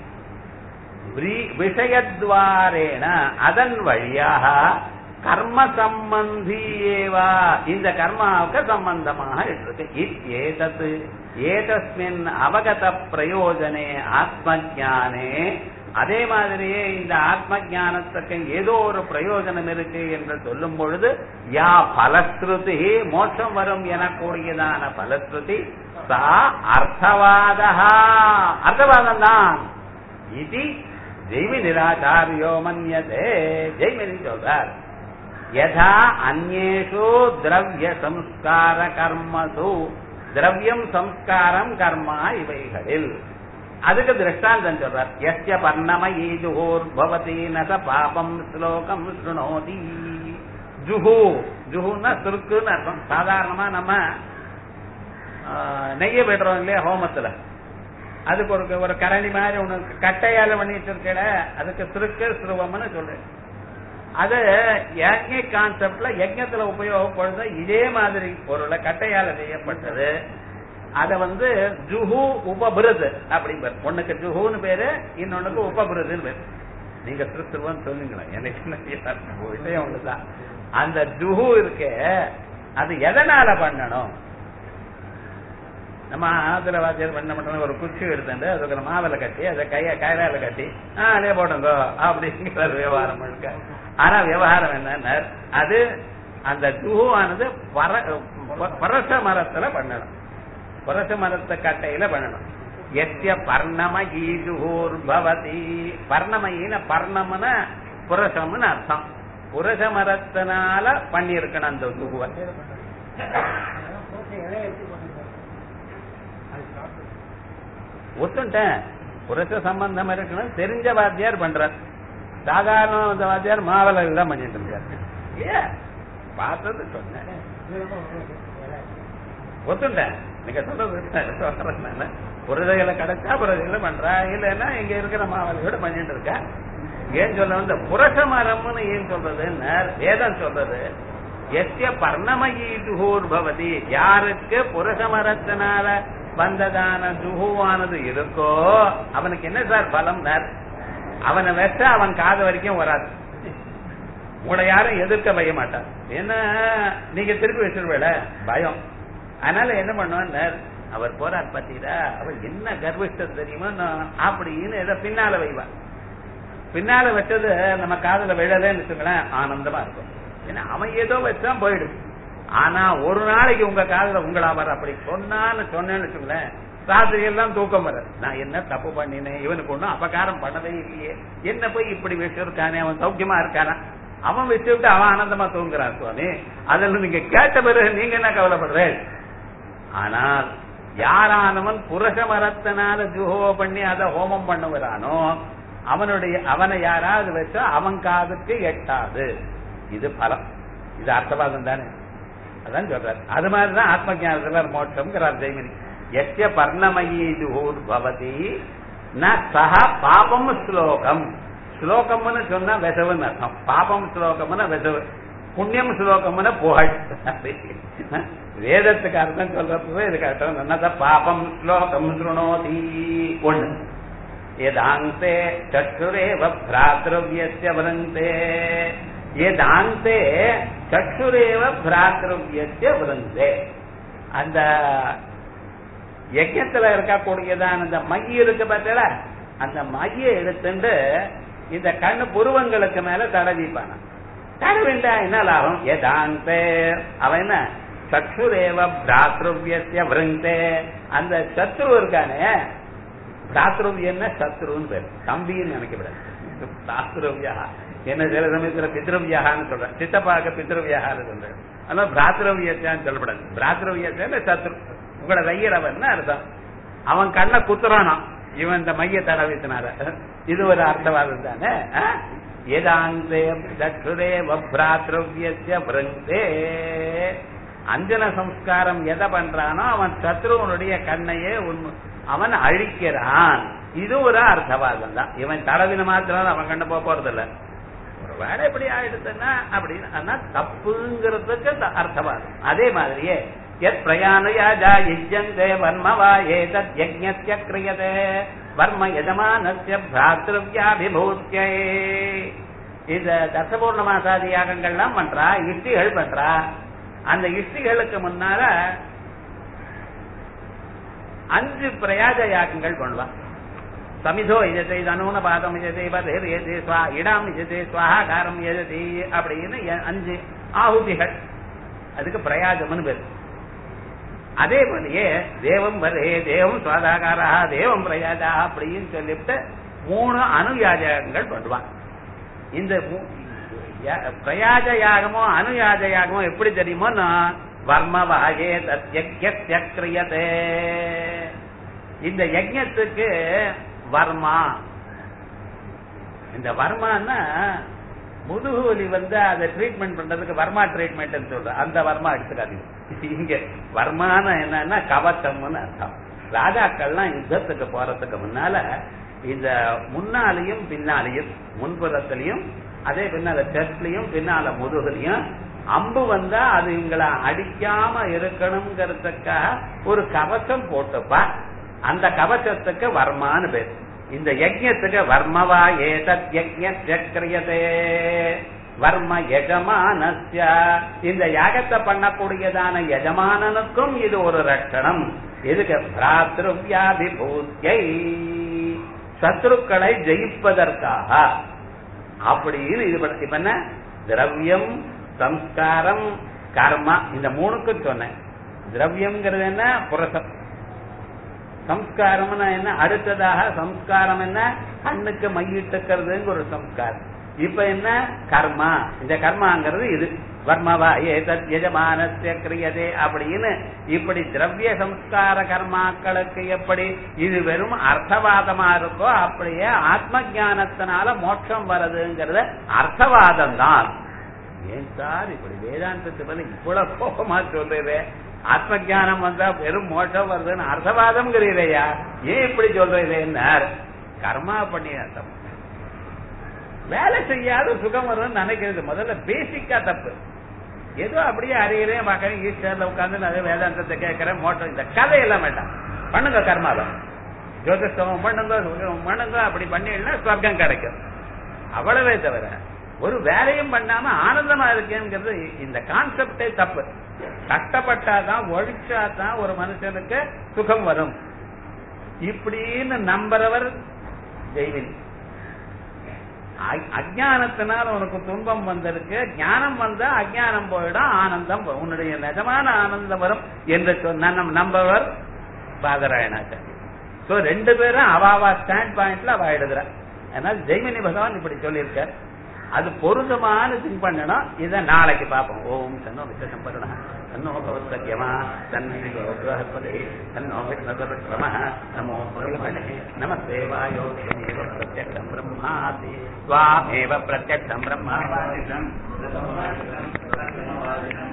விஷயத்வாரேன அதன் வழியாக கர்ம சம்பந்தியேவா இந்த கர்மாவுக்கு சம்பந்தமாக இருக்கு ஏதத்து ஏதஸ்மின் அவகத பிரயோஜனே ஆத்ம ஜானே அதே மாதிரியே இந்த ஆத்ம ஜானத்துக்கு ஏதோ ஒரு பிரயோஜனம் இருக்கு என்று சொல்லும் பொழுது யா பலஸ்ருதி மோட்சம் வரும் எனக்கூடியதான பலஸ்ருதி சா அர்த்தவாதா அர்த்தவாதம் தான் இது ஜெய்மி நிராச்சாரியோ மன்யதே ஜெய்மினி சொல்றார் யதா அந்நேஷு திரவிய சம்ஸ்கார கர்மசு திரவியம் சம்ஸ்காரம் கர்மா இவைகளில் அதுக்கு திருஷ்டாந்தம் சொல்றார் எஸ்ய பர்ணமயி ஜுஹூர் பவதி நச பாபம் ஸ்லோகம் ஸ்ருணோதி ஜுஹு ஜுஹுன்னா சுருக்குன்னு அர்த்தம் சாதாரணமா நம்ம நெய்ய விடுறோம் இல்லையா ஹோமத்துல அதுக்கு ஒரு ஒரு கரணி மாதிரி ஒண்ணு கட்டையால பண்ணிட்டு இருக்கல அதுக்கு சுருக்கு சுருவம்னு சொல்றேன் அது யஜ்ய கான்செப்ட்ல யஜ்யத்துல உபயோகப்படுது இதே மாதிரி பொருளை கட்டையால செய்யப்பட்டது அத வந்து ஜுஹு உபபிருது அப்படிங்கிறார் ஒண்ணுக்கு ஜுஹுன்னு பேரு இன்னொன்னுக்கு உபபிருதுன்னு பேரு நீங்க திருத்துவன்னு சொல்லுங்களேன் எனக்கு விஷயம் ஒண்ணுதான் அந்த ஜுஹு இருக்கு அது எதனால பண்ணணும் நம்ம ஆந்திர வாத்தியார் பண்ண மாட்டோம் ஒரு குச்சி எடுத்துட்டு அதுக்கு ஒரு மாவில கட்டி அதை கைய கையில கட்டி ஆ அதே போட்டுங்கோ அப்படிங்கிற விவகாரம் முழுக்க ஆனா விவகாரம் என்னன்னா அது அந்த துகுவானது பர பரச மரத்துல பண்ணணும் பரச மரத்தை கட்டையில பண்ணணும் எத்திய பர்ணமகீதுகூர் பவதி பர்ணமயின பர்ணம்னா புரசம்னு அர்த்தம் புரச மரத்தினால பண்ணியிருக்கணும் அந்த துகுவை ஒத்துட்டேன் புரச சம்பந்தம் இருக்கணும் தெரிஞ்ச வாத்தியார் பண்றார் சாதாரண அந்த வாத்தியார் மாவலர்கள் தான் பண்ணிட்டு இருக்காரு ஏன் பார்த்தது சொன்னேன் ஒத்துட்டேன் நீங்க சொல்றது புரதைகளை கிடைச்சா புரதைகளை பண்றா இல்லைன்னா இங்க இருக்கிற மாவலியோட பண்ணிட்டு இருக்கா ஏன் சொல்ல இந்த புரச மரம்னு ஏன் சொல்றது வேதம் சொல்றது எஸ்ய பர்ணமயி துகூர் பவதி யாருக்கு புருஷ மரத்தினால வந்ததான துகுவானது இருக்கோ அவனுக்கு என்ன சார் பலம் அவனை வச்ச அவன் காது வரைக்கும் வராது உங்களை யாரும் எதிர்க்க பய மாட்டார் ஏன்னா நீங்க திருப்பி வச்சிருவேல பயம் அதனால என்ன பண்ணுவார் அவர் போறார் பாத்தீங்களா அவர் என்ன கர்விஷ்டம் தெரியுமா அப்படின்னு ஏதோ பின்னால வைவார் பின்னால வச்சது நம்ம காதுல விழலன்னு வச்சுங்களேன் ஆனந்தமா இருக்கும் ஏன்னா அவன் ஏதோ வச்சான் போயிடும் ஆனா ஒரு நாளைக்கு உங்க காதுல உங்களா வர அப்படி சொன்னான்னு சொன்னேன்னு வச்சுங்களேன் ராத்திரி எல்லாம் தூக்கம் வர நான் என்ன தப்பு பண்ணினேன் இவனுக்கு ஒண்ணும் அபகாரம் பண்ணவே இல்லையே என்ன போய் இப்படி வச்சிருக்கானே அவன் சௌக்கியமா இருக்கானா அவன் வச்சுட்டு அவன் ஆனந்தமா தூங்குறான் சுவாமி அதில் நீங்க கேட்ட பிறகு நீங்க என்ன கவலைப்படுறேன் ஆனால் யாரானவன் புருஷ மரத்தினால ஜுஹோ பண்ணி அதை ஹோமம் பண்ணுகிறானோ அவனுடைய அவனை யாராவது வச்சா அவன் காதுக்கு எட்டாது இது பலம் இது அர்த்தவாதம் தானே அதான் சொல்றாரு அது மாதிரிதான் ஆத்ம ஜானத்துல மோட்சம்ங்கிறார் ஜெய்மினி எத்திய பர்ணமயி ஜுஹூர் பவதி ந சஹ பாபம் ஸ்லோகம் ஸ்லோகம்னு சொன்னா விசவுன்னு அர்த்தம் பாபம் ஸ்லோகம்னா விசவு புண்ணியம் ஸ்லோகம்னு புகழ் வேதத்துக்கு அர்த்தம் சொல்றப்பவே இதுக்கு அர்த்தம் என்னத பாபம் ஸ்லோகம் சுணோதி ஒண்ணு எதாந்தே சற்றுரேவ பிராத்திரவியஸ்ய விருந்தே எதாந்தே சற்றுரேவ பிராத்திரவியஸ்ய விருந்தே அந்த யஜ்யத்துல இருக்கக்கூடியதான் அந்த மைய இருக்கு பார்த்தல அந்த மைய எடுத்துட்டு இந்த கண்ணு புருவங்களுக்கு மேல தடவிப்பான தடவிண்டா என்ன லாபம் எதாந்தே அவன் என்ன சற்றுரேவ பிராத்ருவியசிய விருந்தே அந்த சத்ரு இருக்கானே பிராத்ருவியன்னா சத்ருன்னு பேர் தம்பின்னு நினைக்கப்படாது பிராத்ருவியா என்ன சில சமயத்துல பித்ருவியான்னு சொல்றேன் சித்தப்பாக்க பித்ருவியான்னு சொல்றேன் அதனால பிராத்ருவியசான்னு சொல்லப்படாது பிராத்ருவியசா சத்ரு உங்களை வையறவன் அர்த்தம் அவன் கண்ணை குத்துறானா இவன் இந்த மைய தடவித்தினால இது ஒரு அர்த்தவாதம் தானே ஏதாந்தே சற்றுரே வப்ராத்ரவியசிய விருந்தே அஞ்சன சம்ஸ்காரம் எதை பண்றானோ அவன் சத்ருவனுடைய கண்ணையே அவன் அழிக்கிறான் இது ஒரு அர்த்தவாதம் தான் இவன் தடவின மாத்திரம் அவன் கண்ண போக போறது இல்ல ஒரு வேலை எப்படி ஆயிடுதுன்னா அப்படின்னு தப்புங்கிறதுக்கு அர்த்தவாதம் அதே மாதிரியே எத் பிரயாணயாஜா யுஜ்யந்தே வர்மவா ஏதத் யஜ்ஞஸ்ய கிரியதே வர்ம யஜமானஸ்ய பிராத்திருவியாபிபூத்தியே இந்த தசபூர்ண மாசாதி யாகங்கள்லாம் பண்றா இஷ்டிகள் பண்றா அந்த இஷ்டிகளுக்கு முன்னால அஞ்சு பிரயாஜ யாகங்கள் பண்ணுவான் சமிதோ எஜத்தை தனூன பாதம் எஜத்தை பதேர் எஜே ஸ்வா இடாம் எஜத்தை ஸ்வாகாரம் எஜதி அப்படின்னு அஞ்சு ஆகுதிகள் அதுக்கு பிரயாஜம்னு பேர் அதே போலயே தேவம் வரே தேவம் சுவாதாகாரா தேவம் பிரயாஜா அப்படின்னு சொல்லிவிட்டு மூணு அணுயாஜகங்கள் பண்ணுவான் இந்த பிரயாஜ யாகமோ அணுயாஜ யாகமோ எப்படி தெரியுமோ வர்மவாகே தத்யக்கிரியதே இந்த யஜ்யத்துக்கு வர்மா இந்த வர்மான்னா முதுகு வலி வந்து அதை ட்ரீட்மெண்ட் பண்றதுக்கு வர்மா ட்ரீட்மெண்ட் சொல்ற அந்த வர்மா எடுத்துக்காதீங்க இங்க வர்மான என்னன்னா கவச்சம்னு அர்த்தம் ராஜாக்கள்லாம் யுத்தத்துக்கு போறதுக்கு முன்னால இந்த முன்னாலையும் பின்னாலையும் முன்புறத்திலையும் அதே பின்னால செஸ்ட்லயும் பின்னால முதுகுலையும் அம்பு வந்தா அது இவங்களை அடிக்காம இருக்கணுங்கிறதுக்காக ஒரு கவசம் போட்டுப்பா அந்த கவசத்துக்கு வர்மான்னு பேர் இந்த யஜ்யத்துக்கு வர்மவா ஏதத் யஜ்யதே வர்ம எஜமானஸ்ய இந்த யாகத்தை பண்ணக்கூடியதான எஜமானனுக்கும் இது ஒரு ரட்சணம் எதுக்கு பிராத்திருவியாதிபூத்தியை சத்ருக்களை ஜெயிப்பதற்காக அப்படின்னு இது பண்ண இப்ப என்ன திரவியம் சம்ஸ்காரம் கர்மா இந்த மூணுக்கும் சொன்னேன் திரவியம்ங்கிறது என்ன புரசம் சம்ஸ்காரம்னா என்ன அடுத்ததாக சம்ஸ்காரம் என்ன கண்ணுக்கு மையிட்டுக்கிறதுங்க ஒரு சம்ஸ்காரம் இப்ப என்ன கர்மா இந்த கர்மாங்கிறது இது வர்மவா ஏதத் எஜமானஸ்ய கிரியதே அப்படின்னு இப்படி திரவிய சம்ஸ்கார கர்மாக்களுக்கு எப்படி இது வெறும் அர்த்தவாதமா இருக்கோ அப்படியே ஆத்ம ஞானத்தினால மோட்சம் வருதுங்கிறத அர்த்தவாதம் தான் ஏன் சார் இப்படி வேதாந்தத்து மேல இவ்வளவு கோபமா சொல்றீரே ஆத்ம ஜானம் வந்தா வெறும் மோட்சம் வருதுன்னு அர்த்தவாதம்ங்கிறீரையா ஏன் இப்படி சொல்றீரேன்னார் கர்மா பண்ணி அர்த்தம் வேலை செய்யாத சுகம் வரும்னு நினைக்கிறது முதல்ல பேசிக்கா தப்பு ஏதோ அப்படியே அறிகிறேன் பார்க்கறேன் ஈஸ்வரில் உட்காந்து நிறைய வேதாந்தத்தை கேட்கறேன் மோட்டம் இந்த கதையெல்லாம் வேண்டாம் பண்ணுங்க கர்மாவை ஜோதிஷம் பண்ணுங்க சுகம் பண்ணுங்க அப்படி பண்ணிடலாம் ஸ்வர்க்கம் கிடைக்கும் அவ்வளவே தவிர ஒரு வேலையும் பண்ணாம ஆனந்தமா இருக்கேங்கிறது இந்த கான்செப்டே தப்பு கஷ்டப்பட்டாதான் ஒழிச்சாதான் ஒரு மனுஷனுக்கு சுகம் வரும் இப்படின்னு நம்புறவர் ஜெய்வின் அஜானத்தினால் உனக்கு துன்பம் வந்திருக்கு ஞானம் வந்தா அஜானம் போயிடும் ஆனந்தம் வரும். உன்னுடைய நிஜமான ஆனந்தம் வரும் என்று சொன்ன நம்பவர் பாதராயணாச்சாரி சோ ரெண்டு பேரும் அவாவா ஸ்டாண்ட் பாயிண்ட்ல அவ எழுதுற அதனால ஜெய்மினி பகவான் இப்படி சொல்லியிருக்கார் அது பொருத்தமான திங்க் பண்ணணும் இதை நாளைக்கு பார்ப்போம் ஓம் தன்னோ விசேஷம் பண்ணணும் தன்னோ பவத்யமா தன்னே தன்னோ விஷ்ணு நமோ பிரம்மணே நம தேவாயோ பிரத்யக்ஷம் பிரம்மாதி ஸ்வாமேவ பிரத்யக்ஷம் பிரம்மாவாதிஷம்